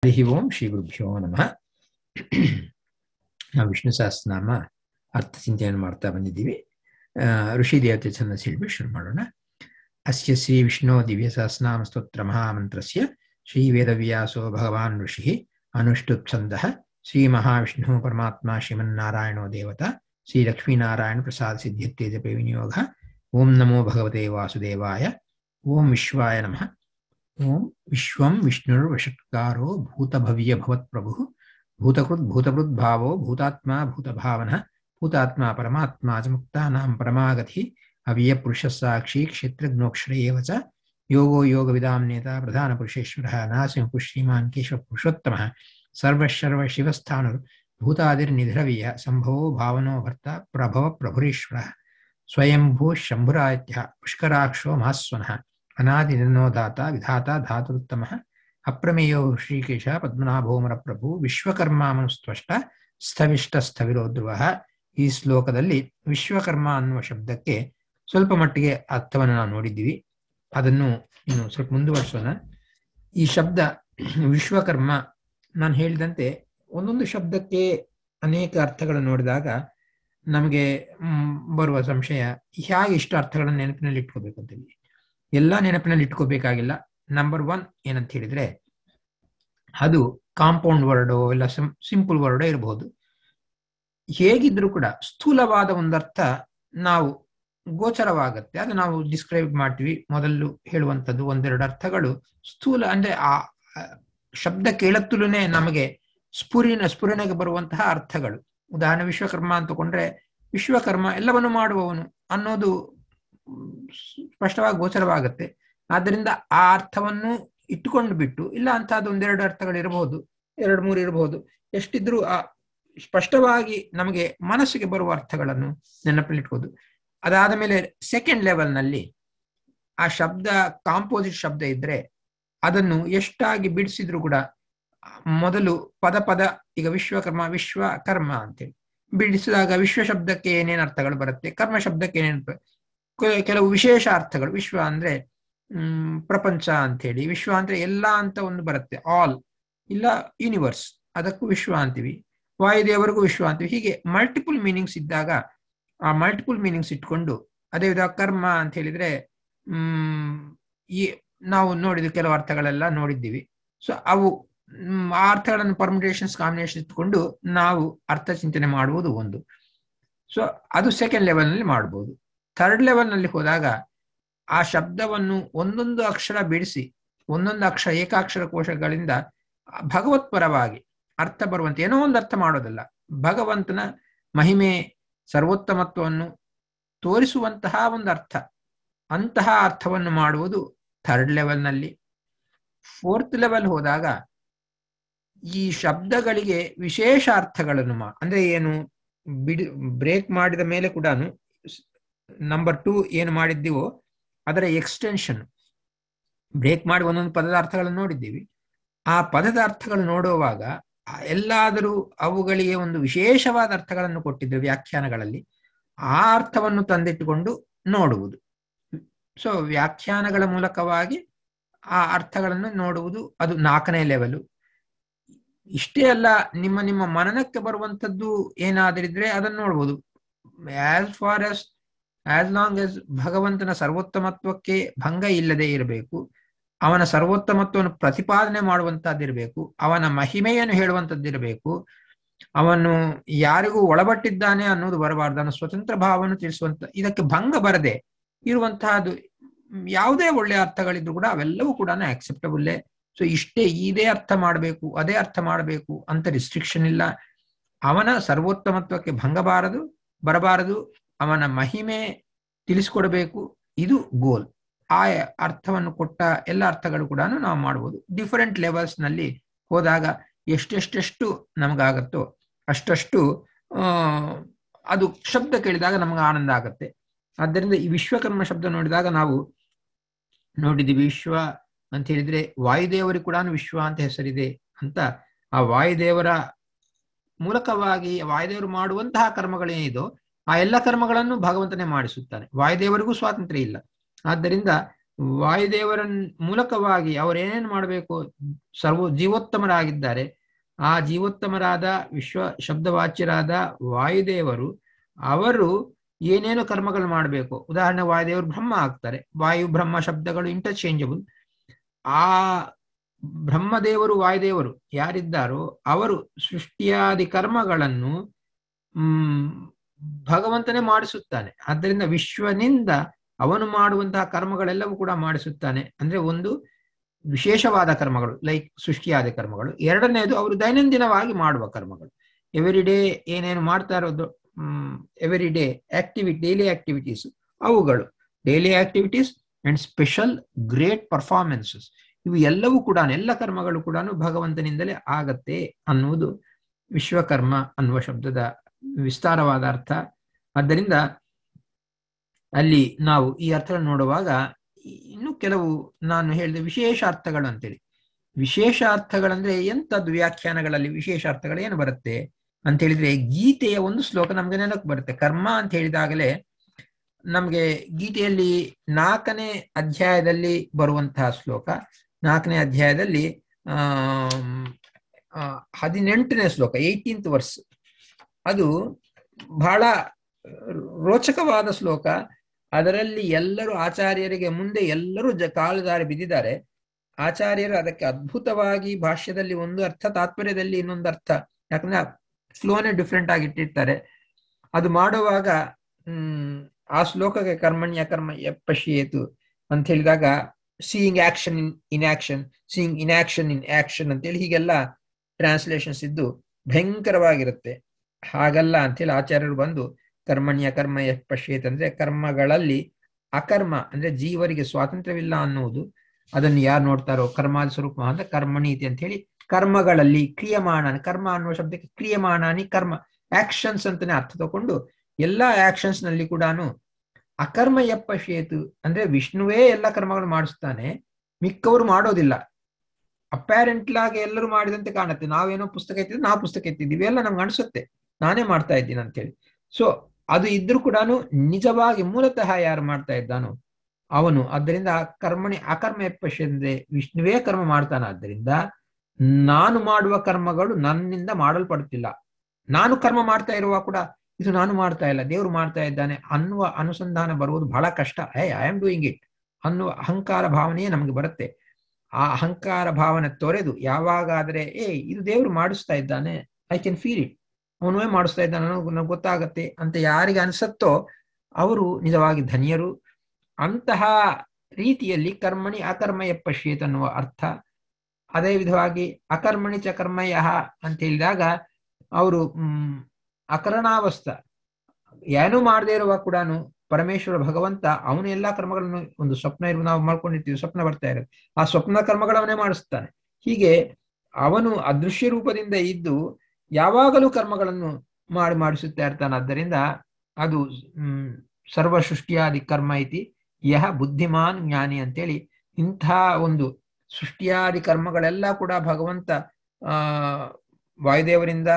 ಹರಿ ಓಂ ಶ್ರೀ ಗುರುಭ್ಯೋ ನಮಃ ನಾವು ವಿಷ್ಣು ಸಹಸ್ರನಾಮ ಅರ್ಥ ಚಿಂತನೆ ಮಾಡ್ತಾ ಬಂದಿದ್ದೀವಿ ಋಷಿ ದೇವತೆ ಛಂದ ಸಿಳ್ಬಿ ಶುರು ಮಾಡೋಣ ಅಸ್ಯ ಶ್ರೀ ವಿಷ್ಣು ದಿವ್ಯ ಸಹಸ್ರನಾಮ ಸ್ತೋತ್ರ ಮಹಾಮಂತ್ರಸ್ಯ ಶ್ರೀ ವೇದವ್ಯಾಸೋ ಭಗವಾನ್ ಋಷಿ ಅನುಷ್ಠುಪ್ ಛಂದಃ ಶ್ರೀ ಮಹಾವಿಷ್ಣು ಪರಮಾತ್ಮ ಶ್ರೀಮನ್ನಾರಾಯಣೋ ದೇವತಾ ಶ್ರೀ ಲಕ್ಷ್ಮೀನಾರಾಯಣ ಪ್ರಸಾದ ಸಿದ್ಧಿತ್ತೇಜ ವಿನಿಯೋಗ ಓಂ ನಮೋ ಭಗವತೆ ವಾಸುದೇವಾಯ ಓಂ ವಿಶ್ವಾಯ ನಮಃ ಓಂ ವಿಶ್ವಂ ವಿಷ್ಣುರ್ವಷಟ್ಕಾರೋ ಭೂತಭವ್ಯ ಭವತ್ಪ್ರಭು ಭೂತಕೃತ್ ಭೂತಭೃತ್ ಭಾವೋ ಭೂತಾತ್ಮ ಭೂತಭಾವನ ಭೂತಾತ್ಮ ಪರಮಾತ್ಮ ಚ ಮುಕ್ತಾನಾಂ ಪರಮಾಗತಿ ಅವ್ಯ ಪುರುಷ ಸಾಕ್ಷಿ ಕ್ಷೇತ್ರಜ್ಞೋಕ್ಷರ ಏವ ಚ ಯೋಗೋ ಯೋಗವಿದಾಂ ನೇತಾ ಪ್ರಧಾನ ಪುರುಷೇಶ್ವರಃ ನಾಸಿಂಹು ಶ್ರೀಮಾನ್ ಕೇಶವ ಪುರುಷೋತ್ತಮಃ ಸರ್ವಶರ್ವ ಶಿವಸ್ಥಾನುರ್ ಭೂತಾದಿರ್ನಿಧಿರವೀಯ ಸಂಭವೋ ಭಾವನೋ ಭರ್ತ ಪ್ರಭವ ಪ್ರಭುರೀಶ್ವರಃ ಸ್ವಯಂಭೂ ಶಂಭುರಾತ್ಯ ಪುಷ್ಕರಾಕ್ಷೋ ಮಹಾಸ್ವನಃ ಅನಾದಿನೋದಾತ ವಿಧಾತ ಧಾತುರುತ್ತಮ ಅಪ್ರಮೇಯೋ ಶ್ರೀಕೇಶ ಪದ್ಮನಾಭೋಮರ ಪ್ರಭು ವಿಶ್ವಕರ್ಮ ಮನುಸ್ತ್ವಷ್ಟ ಸ್ಥವಿಷ್ಟ ಸ್ಥವಿರೋ ಧ್ರುವ ಈ ಶ್ಲೋಕದಲ್ಲಿ ವಿಶ್ವಕರ್ಮ ಅನ್ನುವ ಶಬ್ದಕ್ಕೆ ಸ್ವಲ್ಪ ಮಟ್ಟಿಗೆ ಅರ್ಥವನ್ನು ನಾವು ನೋಡಿದ್ದೀವಿ ಅದನ್ನು ಇನ್ನು ಸ್ವಲ್ಪ ಮುಂದುವರಿಸೋಣ ಈ ಶಬ್ದ ವಿಶ್ವಕರ್ಮ ನಾನು ಹೇಳಿದಂತೆ ಒಂದೊಂದು ಶಬ್ದಕ್ಕೆ ಅನೇಕ ಅರ್ಥಗಳನ್ನು ನೋಡಿದಾಗ ನಮಗೆ ಬರುವ ಸಂಶಯ ಹೇಗೆ ಇಷ್ಟು ಅರ್ಥಗಳನ್ನು ನೆನಪಿನಲ್ಲಿ ಇಟ್ಕೋಬೇಕು ಅಂತೇಳಿ ಎಲ್ಲ ನೆನಪಿನಲ್ಲಿ ಇಟ್ಕೋಬೇಕಾಗಿಲ್ಲ ನಂಬರ್ ಒನ್ ಏನಂತ ಹೇಳಿದ್ರೆ ಅದು ಕಾಂಪೌಂಡ್ ವರ್ಡೋ ಇಲ್ಲ ಸಿಂಪಲ್ ವರ್ಡೋ ಇರಬಹುದು ಹೇಗಿದ್ರೂ ಕೂಡ ಸ್ಥೂಲವಾದ ಒಂದರ್ಥ ನಾವು ಗೋಚರವಾಗತ್ತೆ ಅದು ನಾವು ಡಿಸ್ಕ್ರೈಬ್ ಮಾಡ್ತೀವಿ ಮೊದಲು ಹೇಳುವಂಥದ್ದು ಒಂದೆರಡು ಅರ್ಥಗಳು ಸ್ಥೂಲ ಅಂದ್ರೆ ಆ ಶಬ್ದ ಕೇಳತ್ತಲೇ ನಮಗೆ ಸ್ಫುರಿನ ಸ್ಫುರಣೆಗೆ ಬರುವಂತಹ ಅರ್ಥಗಳು ಉದಾಹರಣೆ ವಿಶ್ವಕರ್ಮ ಅಂತಕೊಂಡ್ರೆ ವಿಶ್ವಕರ್ಮ ಎಲ್ಲವನ್ನು ಮಾಡುವವನು ಅನ್ನೋದು ಸ್ಪಷ್ಟವಾಗಿ ಗೋಚರವಾಗುತ್ತೆ ಆದ್ದರಿಂದ ಆ ಅರ್ಥವನ್ನು ಇಟ್ಟುಕೊಂಡು ಬಿಟ್ಟು ಇಲ್ಲ ಅಂತಹದ್ದು ಒಂದೆರಡು ಅರ್ಥಗಳು ಇರಬಹುದು ಎರಡು ಮೂರು ಇರಬಹುದು ಎಷ್ಟಿದ್ರೂ ಆ ಸ್ಪಷ್ಟವಾಗಿ ನಮಗೆ ಮನಸ್ಸಿಗೆ ಬರುವ ಅರ್ಥಗಳನ್ನು ನೆನಪಲ್ಲಿಟ್ಕೋದು ಅದಾದ ಮೇಲೆ ಸೆಕೆಂಡ್ ಲೆವೆಲ್ನಲ್ಲಿ ಆ ಶಬ್ದ ಕಾಂಪೋಸಿಟ್ ಶಬ್ದ ಇದ್ರೆ ಅದನ್ನು ಎಷ್ಟಾಗಿ ಬಿಡಿಸಿದ್ರು ಕೂಡ ಮೊದಲು ಪದ ಪದ ಈಗ ವಿಶ್ವಕರ್ಮ ವಿಶ್ವಕರ್ಮ ಅಂತೇಳಿ ಬಿಡಿಸಿದಾಗ ವಿಶ್ವ ಶಬ್ದಕ್ಕೆ ಏನೇನು ಅರ್ಥಗಳು ಬರುತ್ತೆ ಕರ್ಮ ಶಬ್ದಕ್ಕೆ ಏನೇನು ಕೆಲವು ವಿಶೇಷ ಅರ್ಥಗಳು ವಿಶ್ವ ಅಂದ್ರೆ ಹ್ಮ್ ಪ್ರಪಂಚ ಅಂತೇಳಿ ವಿಶ್ವ ಅಂದ್ರೆ ಎಲ್ಲ ಅಂತ ಒಂದು ಬರುತ್ತೆ ಆಲ್ ಇಲ್ಲ ಯೂನಿವರ್ಸ್ ಅದಕ್ಕೂ ವಿಶ್ವ ಅಂತೀವಿ ವಾಯುದೇವರಿಗೂ ವಿಶ್ವ ಅಂತೀವಿ ಹೀಗೆ ಮಲ್ಟಿಪಲ್ ಮೀನಿಂಗ್ಸ್ ಇದ್ದಾಗ ಆ ಮಲ್ಟಿಪಲ್ ಮೀನಿಂಗ್ಸ್ ಇಟ್ಕೊಂಡು ಅದೇ ವಿಧ ಕರ್ಮ ಅಂತ ಹೇಳಿದ್ರೆ ಹ್ಮ್ ಈ ನಾವು ನೋಡಿದ ಕೆಲವು ಅರ್ಥಗಳೆಲ್ಲ ನೋಡಿದ್ದೀವಿ ಸೊ ಅವು ಆ ಅರ್ಥಗಳನ್ನು ಪರ್ಮಿಟೇಷನ್ಸ್ ಕಾಂಬಿನೇಷನ್ ಇಟ್ಕೊಂಡು ನಾವು ಅರ್ಥ ಚಿಂತನೆ ಮಾಡುವುದು ಒಂದು ಸೊ ಅದು ಸೆಕೆಂಡ್ ಲೆವೆಲ್ನಲ್ಲಿ ಮಾಡ್ಬೋದು ಥರ್ಡ್ ಲೆವೆಲ್ನಲ್ಲಿ ಹೋದಾಗ ಆ ಶಬ್ದವನ್ನು ಒಂದೊಂದು ಅಕ್ಷರ ಬಿಡಿಸಿ ಒಂದೊಂದು ಅಕ್ಷರ ಏಕಾಕ್ಷರ ಕೋಶಗಳಿಂದ ಭಗವತ್ಪರವಾಗಿ ಅರ್ಥ ಬರುವಂತೆ ಏನೋ ಒಂದು ಅರ್ಥ ಮಾಡೋದಲ್ಲ ಭಗವಂತನ ಮಹಿಮೆ ಸರ್ವೋತ್ತಮತ್ವವನ್ನು ತೋರಿಸುವಂತಹ ಒಂದು ಅರ್ಥ ಅಂತಹ ಅರ್ಥವನ್ನು ಮಾಡುವುದು ಥರ್ಡ್ ಲೆವೆಲ್ನಲ್ಲಿ ಫೋರ್ತ್ ಲೆವೆಲ್ ಹೋದಾಗ ಈ ಶಬ್ದಗಳಿಗೆ ವಿಶೇಷ ಅರ್ಥಗಳನ್ನು ಮಾ ಅಂದ್ರೆ ಏನು ಬಿಡಿ ಬ್ರೇಕ್ ಮಾಡಿದ ಮೇಲೆ ಕೂಡ ನಂಬರ್ ಟೂ ಏನು ಮಾಡಿದ್ದೀವೋ ಅದರ ಎಕ್ಸ್ಟೆನ್ಷನ್ ಬ್ರೇಕ್ ಮಾಡಿ ಒಂದೊಂದು ಪದದ ಅರ್ಥಗಳನ್ನು ನೋಡಿದ್ದೀವಿ ಆ ಪದದ ಅರ್ಥಗಳು ನೋಡುವಾಗ ಎಲ್ಲಾದರೂ ಅವುಗಳಿಗೆ ಒಂದು ವಿಶೇಷವಾದ ಅರ್ಥಗಳನ್ನು ಕೊಟ್ಟಿದ್ದು ವ್ಯಾಖ್ಯಾನಗಳಲ್ಲಿ ಆ ಅರ್ಥವನ್ನು ತಂದಿಟ್ಟುಕೊಂಡು ನೋಡುವುದು ಸೊ ವ್ಯಾಖ್ಯಾನಗಳ ಮೂಲಕವಾಗಿ ಆ ಅರ್ಥಗಳನ್ನು ನೋಡುವುದು ಅದು ನಾಲ್ಕನೇ ಲೆವೆಲು ಇಷ್ಟೇ ಅಲ್ಲ ನಿಮ್ಮ ನಿಮ್ಮ ಮನನಕ್ಕೆ ಬರುವಂಥದ್ದು ಏನಾದರಿದ್ರೆ ಅದನ್ನು ನೋಡ್ಬೋದು as far as as long as ಭಗವಂತನ ಸರ್ವೋತ್ತಮತ್ವಕ್ಕೆ ಭಂಗ ಇಲ್ಲದೆ ಇರಬೇಕು ಅವನ ಸರ್ವೋತ್ತಮತ್ವವನ್ನು ಪ್ರತಿಪಾದನೆ ಮಾಡುವಂತಹದ್ದಿರಬೇಕು ಅವನ ಮಹಿಮೆಯನ್ನು ಹೇಳುವಂಥದ್ದಿರಬೇಕು ಅವನು ಯಾರಿಗೂ ಒಳಪಟ್ಟಿದ್ದಾನೆ ಅನ್ನೋದು ಬರಬಾರ್ದು ಅವನ ಸ್ವತಂತ್ರ ಭಾವವನ್ನು ತಿಳಿಸುವಂತ ಇದಕ್ಕೆ ಭಂಗ ಬರದೆ ಇರುವಂತಹದ್ದು ಯಾವುದೇ ಒಳ್ಳೆಯ ಅರ್ಥಗಳಿದ್ರು ಕೂಡ ಅವೆಲ್ಲವೂ ಕೂಡ ಆಕ್ಸೆಪ್ಟಬಲ್ಲೇ ಸೊ ಇಷ್ಟೇ ಇದೇ ಅರ್ಥ ಮಾಡಬೇಕು ಅದೇ ಅರ್ಥ ಮಾಡಬೇಕು ಅಂತ ರಿಸ್ಟ್ರಿಕ್ಷನ್ ಇಲ್ಲ ಅವನ ಸರ್ವೋತ್ತಮತ್ವಕ್ಕೆ ಭಂಗ ಬಾರದು ಬರಬಾರದು ಅವನ ಮಹಿಮೆ ತಿಳಿಸ್ಕೊಡ್ಬೇಕು ಇದು ಗೋಲ್ ಆ ಅರ್ಥವನ್ನು ಕೊಟ್ಟ ಎಲ್ಲ ಅರ್ಥಗಳು ಕೂಡ ನಾವು ಮಾಡ್ಬೋದು ಡಿಫರೆಂಟ್ ಲೆವೆಲ್ಸ್ ನಲ್ಲಿ ಹೋದಾಗ ಎಷ್ಟೆಷ್ಟೆಷ್ಟು ನಮಗಾಗತ್ತೋ ಅಷ್ಟಷ್ಟು ಅದು ಶಬ್ದ ಕೇಳಿದಾಗ ನಮಗೆ ಆನಂದ ಆಗತ್ತೆ ಆದ್ದರಿಂದ ಈ ವಿಶ್ವಕರ್ಮ ಶಬ್ದ ನೋಡಿದಾಗ ನಾವು ನೋಡಿದ್ದೀವಿ ವಿಶ್ವ ಅಂತ ಹೇಳಿದ್ರೆ ವಾಯುದೇವರಿಗೆ ಕೂಡ ವಿಶ್ವ ಅಂತ ಹೆಸರಿದೆ ಅಂತ ಆ ವಾಯುದೇವರ ಮೂಲಕವಾಗಿ ವಾಯುದೇವರು ಮಾಡುವಂತಹ ಕರ್ಮಗಳೇನಿದೋ ಆ ಎಲ್ಲ ಕರ್ಮಗಳನ್ನು ಭಗವಂತನೇ ಮಾಡಿಸುತ್ತಾನೆ ವಾಯುದೇವರಿಗೂ ಸ್ವಾತಂತ್ರ್ಯ ಇಲ್ಲ ಆದ್ದರಿಂದ ವಾಯುದೇವರ ಮೂಲಕವಾಗಿ ಅವರೇನೇನು ಮಾಡಬೇಕು ಸರ್ವ ಜೀವೋತ್ತಮರಾಗಿದ್ದಾರೆ ಆ ಜೀವೋತ್ತಮರಾದ ವಿಶ್ವ ಶಬ್ದವಾಚ್ಯರಾದ ವಾಯುದೇವರು ಅವರು ಏನೇನು ಕರ್ಮಗಳು ಮಾಡಬೇಕು ಉದಾಹರಣೆ ವಾಯುದೇವರು ಬ್ರಹ್ಮ ಆಗ್ತಾರೆ ವಾಯು ಬ್ರಹ್ಮ ಶಬ್ದಗಳು ಇಂಟರ್ಚೇಂಜಬಲ್ ಆ ಬ್ರಹ್ಮದೇವರು ವಾಯುದೇವರು ಯಾರಿದ್ದಾರೋ ಅವರು ಸೃಷ್ಟಿಯಾದಿ ಕರ್ಮಗಳನ್ನು ಹ್ಮ್ ಭಗವಂತನೇ ಮಾಡಿಸುತ್ತಾನೆ ಆದ್ದರಿಂದ ವಿಶ್ವನಿಂದ ಅವನು ಮಾಡುವಂತಹ ಕರ್ಮಗಳೆಲ್ಲವೂ ಕೂಡ ಮಾಡಿಸುತ್ತಾನೆ ಅಂದ್ರೆ ಒಂದು ವಿಶೇಷವಾದ ಕರ್ಮಗಳು ಲೈಕ್ ಸೃಷ್ಟಿಯಾದ ಕರ್ಮಗಳು ಎರಡನೇದು ಅವರು ದೈನಂದಿನವಾಗಿ ಮಾಡುವ ಕರ್ಮಗಳು ಎವ್ರಿ ಡೇ ಏನೇನು ಮಾಡ್ತಾ ಇರೋದು every day activity daily activities ಅವುಗಳು daily activities and special great performances ಇವು ಎಲ್ಲವೂ ಕೂಡ ಎಲ್ಲ ಕರ್ಮಗಳು ಕೂಡ ಭಗವಂತನಿಂದಲೇ ಆಗತ್ತೆ ಅನ್ನುವುದು ವಿಶ್ವಕರ್ಮ ಅನ್ನುವ ಶಬ್ದದ ವಿಸ್ತಾರವಾದ ಅರ್ಥ ಆದ್ದರಿಂದ ಅಲ್ಲಿ ನಾವು ಈ ಅರ್ಥಗಳನ್ನು ನೋಡುವಾಗ ಇನ್ನು ಕೆಲವು ನಾನು ಹೇಳಿದ ವಿಶೇಷ ಅರ್ಥಗಳು ಅಂತೇಳಿ ವಿಶೇಷ ಅರ್ಥಗಳಂದ್ರೆ ಎಂಥದ್ದು ವ್ಯಾಖ್ಯಾನಗಳಲ್ಲಿ ವಿಶೇಷ ಅರ್ಥಗಳು ಏನು ಬರುತ್ತೆ ಅಂತ ಹೇಳಿದ್ರೆ ಗೀತೆಯ ಒಂದು ಶ್ಲೋಕ ನಮ್ಗೆ ನೆನಪು ಬರುತ್ತೆ ಕರ್ಮ ಅಂತ ಹೇಳಿದಾಗಲೇ ನಮ್ಗೆ ಗೀತೆಯಲ್ಲಿ ನಾಲ್ಕನೇ ಅಧ್ಯಾಯದಲ್ಲಿ ಬರುವಂತಹ ಶ್ಲೋಕ ನಾಲ್ಕನೇ ಅಧ್ಯಾಯದಲ್ಲಿ ಆ ಹದಿನೆಂಟನೇ ಶ್ಲೋಕ ಏಯ್ಟೀನ್ತ್ ವರ್ಸ್ ಅದು ಬಹಳ ರೋಚಕವಾದ ಶ್ಲೋಕ ಅದರಲ್ಲಿ ಎಲ್ಲರೂ ಆಚಾರ್ಯರಿಗೆ ಮುಂದೆ ಎಲ್ಲರೂ ಜ ಕಾಲುದಾರಿ ಬಿದ್ದಿದ್ದಾರೆ ಆಚಾರ್ಯರು ಅದಕ್ಕೆ ಅದ್ಭುತವಾಗಿ ಭಾಷ್ಯದಲ್ಲಿ ಒಂದು ಅರ್ಥ ತಾತ್ಪರ್ಯದಲ್ಲಿ ಇನ್ನೊಂದು ಅರ್ಥ ಯಾಕಂದ್ರೆ ಫ್ಲೋನೇ ಡಿಫ್ರೆಂಟ್ ಆಗಿ ಇಟ್ಟಿರ್ತಾರೆ ಅದು ಮಾಡುವಾಗ ಹ್ಮ್ ಆ ಶ್ಲೋಕಕ್ಕೆ ಕರ್ಮಣ್ಯ ಕರ್ಮ ಪಶ್ಯೇತು ಅಂತ ಹೇಳಿದಾಗ seeing action in in action seeing in action in action ಅಂತೇಳಿ ಹೀಗೆಲ್ಲ ಟ್ರಾನ್ಸ್ಲೇಷನ್ಸ್ ಇದ್ದು ಭಯಂಕರವಾಗಿರುತ್ತೆ ಹಾಗಲ್ಲ ಅಂತೇಳಿ ಆಚಾರ್ಯರು ಬಂದು ಕರ್ಮಣ್ಯ ಕರ್ಮ ಪಶ್ಯೇತ್ ಅಂದ್ರೆ ಕರ್ಮಗಳಲ್ಲಿ ಅಕರ್ಮ ಅಂದ್ರೆ ಜೀವರಿಗೆ ಸ್ವಾತಂತ್ರ್ಯವಿಲ್ಲ ಅನ್ನುವುದು ಅದನ್ನು ಯಾರು ನೋಡ್ತಾರೋ ಕರ್ಮಾದ ಸ್ವರೂಪ ಅಂತ ಕರ್ಮಣೀತಿ ಅಂತ ಹೇಳಿ ಕರ್ಮಗಳಲ್ಲಿ ಕ್ರಿಯಮಾಣ ಕರ್ಮ ಅನ್ನುವ ಶಬ್ದಕ್ಕೆ ಕ್ರಿಯಮಾಣಾನಿ ಕರ್ಮ ಆಕ್ಷನ್ಸ್ ಅಂತಾನೆ ಅರ್ಥ ತಗೊಂಡು ಎಲ್ಲಾ ಆಕ್ಷನ್ಸ್ ನಲ್ಲಿ ಕೂಡ ಅಕರ್ಮ ಯಪ್ಪ ಶೇತು ಅಂದ್ರೆ ವಿಷ್ಣುವೇ ಎಲ್ಲ ಕರ್ಮಗಳು ಮಾಡಿಸ್ತಾನೆ ಮಿಕ್ಕವರು ಮಾಡೋದಿಲ್ಲ ಅಪ್ಯಾರೆಂಟ್ಲಾಗಿ ಎಲ್ಲರೂ ಮಾಡಿದಂತೆ ಕಾಣುತ್ತೆ ನಾವೇನೋ ಪುಸ್ತಕ ಎತ್ತಿದ್ರೆ ನಾವು ಪುಸ್ತಕ ಎತ್ತಿದ್ದೀವಿ ಎಲ್ಲ ನಮ್ಗೆ ಅನಿಸುತ್ತೆ ನಾನೇ ಮಾಡ್ತಾ ಇದ್ದೀನಿ ಅಂತೇಳಿ ಸೊ ಅದು ಇದ್ರೂ ಕೂಡ ನಿಜವಾಗಿ ಮೂಲತಃ ಯಾರು ಮಾಡ್ತಾ ಇದ್ದಾನೋ ಅವನು ಆದ್ದರಿಂದ ಕರ್ಮಣಿ ಅಕರ್ಮ ಅಂದ್ರೆ ವಿಷ್ಣುವೇ ಕರ್ಮ ಮಾಡ್ತಾನ ಆದ್ದರಿಂದ ನಾನು ಮಾಡುವ ಕರ್ಮಗಳು ನನ್ನಿಂದ ಮಾಡಲ್ಪಡುತ್ತಿಲ್ಲ ನಾನು ಕರ್ಮ ಮಾಡ್ತಾ ಇರುವ ಕೂಡ ಇದು ನಾನು ಮಾಡ್ತಾ ಇಲ್ಲ ದೇವರು ಮಾಡ್ತಾ ಇದ್ದಾನೆ ಅನ್ನುವ ಅನುಸಂಧಾನ ಬರುವುದು ಬಹಳ ಕಷ್ಟ I I am doing it ಅನ್ನುವ ಅಹಂಕಾರ ಭಾವನೆಯೇ ನಮಗೆ ಬರುತ್ತೆ ಆ ಅಹಂಕಾರ ಭಾವನೆ ತೊರೆದು ಯಾವಾಗಾದ್ರೆ ಏ ಇದು ದೇವರು ಮಾಡಿಸ್ತಾ ಇದ್ದಾನೆ ಐ ಕ್ಯಾನ್ ಫೀಲ್ ಇಟ್ ಅವನೇ ಮಾಡಿಸ್ತಾ ಇದ್ದಾನೆ ನನಗೆ ಗೊತ್ತಾಗತ್ತೆ ಅಂತ ಯಾರಿಗೆ ಅನ್ಸತ್ತೋ ಅವರು ನಿಜವಾಗಿ ಧನ್ಯರು ಅಂತಹ ರೀತಿಯಲ್ಲಿ ಕರ್ಮಣಿ ಅಕರ್ಮಯ ಪಶ್ಯೇತ್ ಅನ್ನುವ ಅರ್ಥ ಅದೇ ವಿಧವಾಗಿ ಅಕರ್ಮಣಿ ಚ ಕರ್ಮಯ ಅಂತ ಹೇಳಿದಾಗ ಅವರು ಹ್ಮ್ ಅಕರಣಾವಸ್ಥ ಏನೂ ಮಾಡದೇ ಇರುವ ಕೂಡ ಪರಮೇಶ್ವರ ಭಗವಂತ ಅವನು ಎಲ್ಲಾ ಕರ್ಮಗಳನ್ನು ಒಂದು ಸ್ವಪ್ನ ಇರುವ ನಾವು ಮಾಡ್ಕೊಂಡಿರ್ತೀವಿ ಸ್ವಪ್ನ ಬರ್ತಾ ಇರುತ್ತೆ ಆ ಸ್ವಪ್ನ ಕರ್ಮಗಳವನೇ ಮಾಡಿಸ್ತಾನೆ ಹೀಗೆ ಅವನು ಅದೃಶ್ಯ ರೂಪದಿಂದ ಇದ್ದು ಯಾವಾಗಲೂ ಕರ್ಮಗಳನ್ನು ಮಾಡಿ ಮಾಡಿಸುತ್ತಾ ಇರ್ತಾನೆ ಆದ್ದರಿಂದ ಅದು ಹ್ಮ್ ಸರ್ವ ಸೃಷ್ಟಿಯಾದಿ ಕರ್ಮ ಐತಿ ಯಹ ಬುದ್ಧಿಮಾನ್ ಜ್ಞಾನಿ ಅಂತೇಳಿ ಇಂಥ ಒಂದು ಸೃಷ್ಟಿಯಾದಿ ಕರ್ಮಗಳೆಲ್ಲ ಕೂಡ ಭಗವಂತ ಆ ವಾಯುದೇವರಿಂದ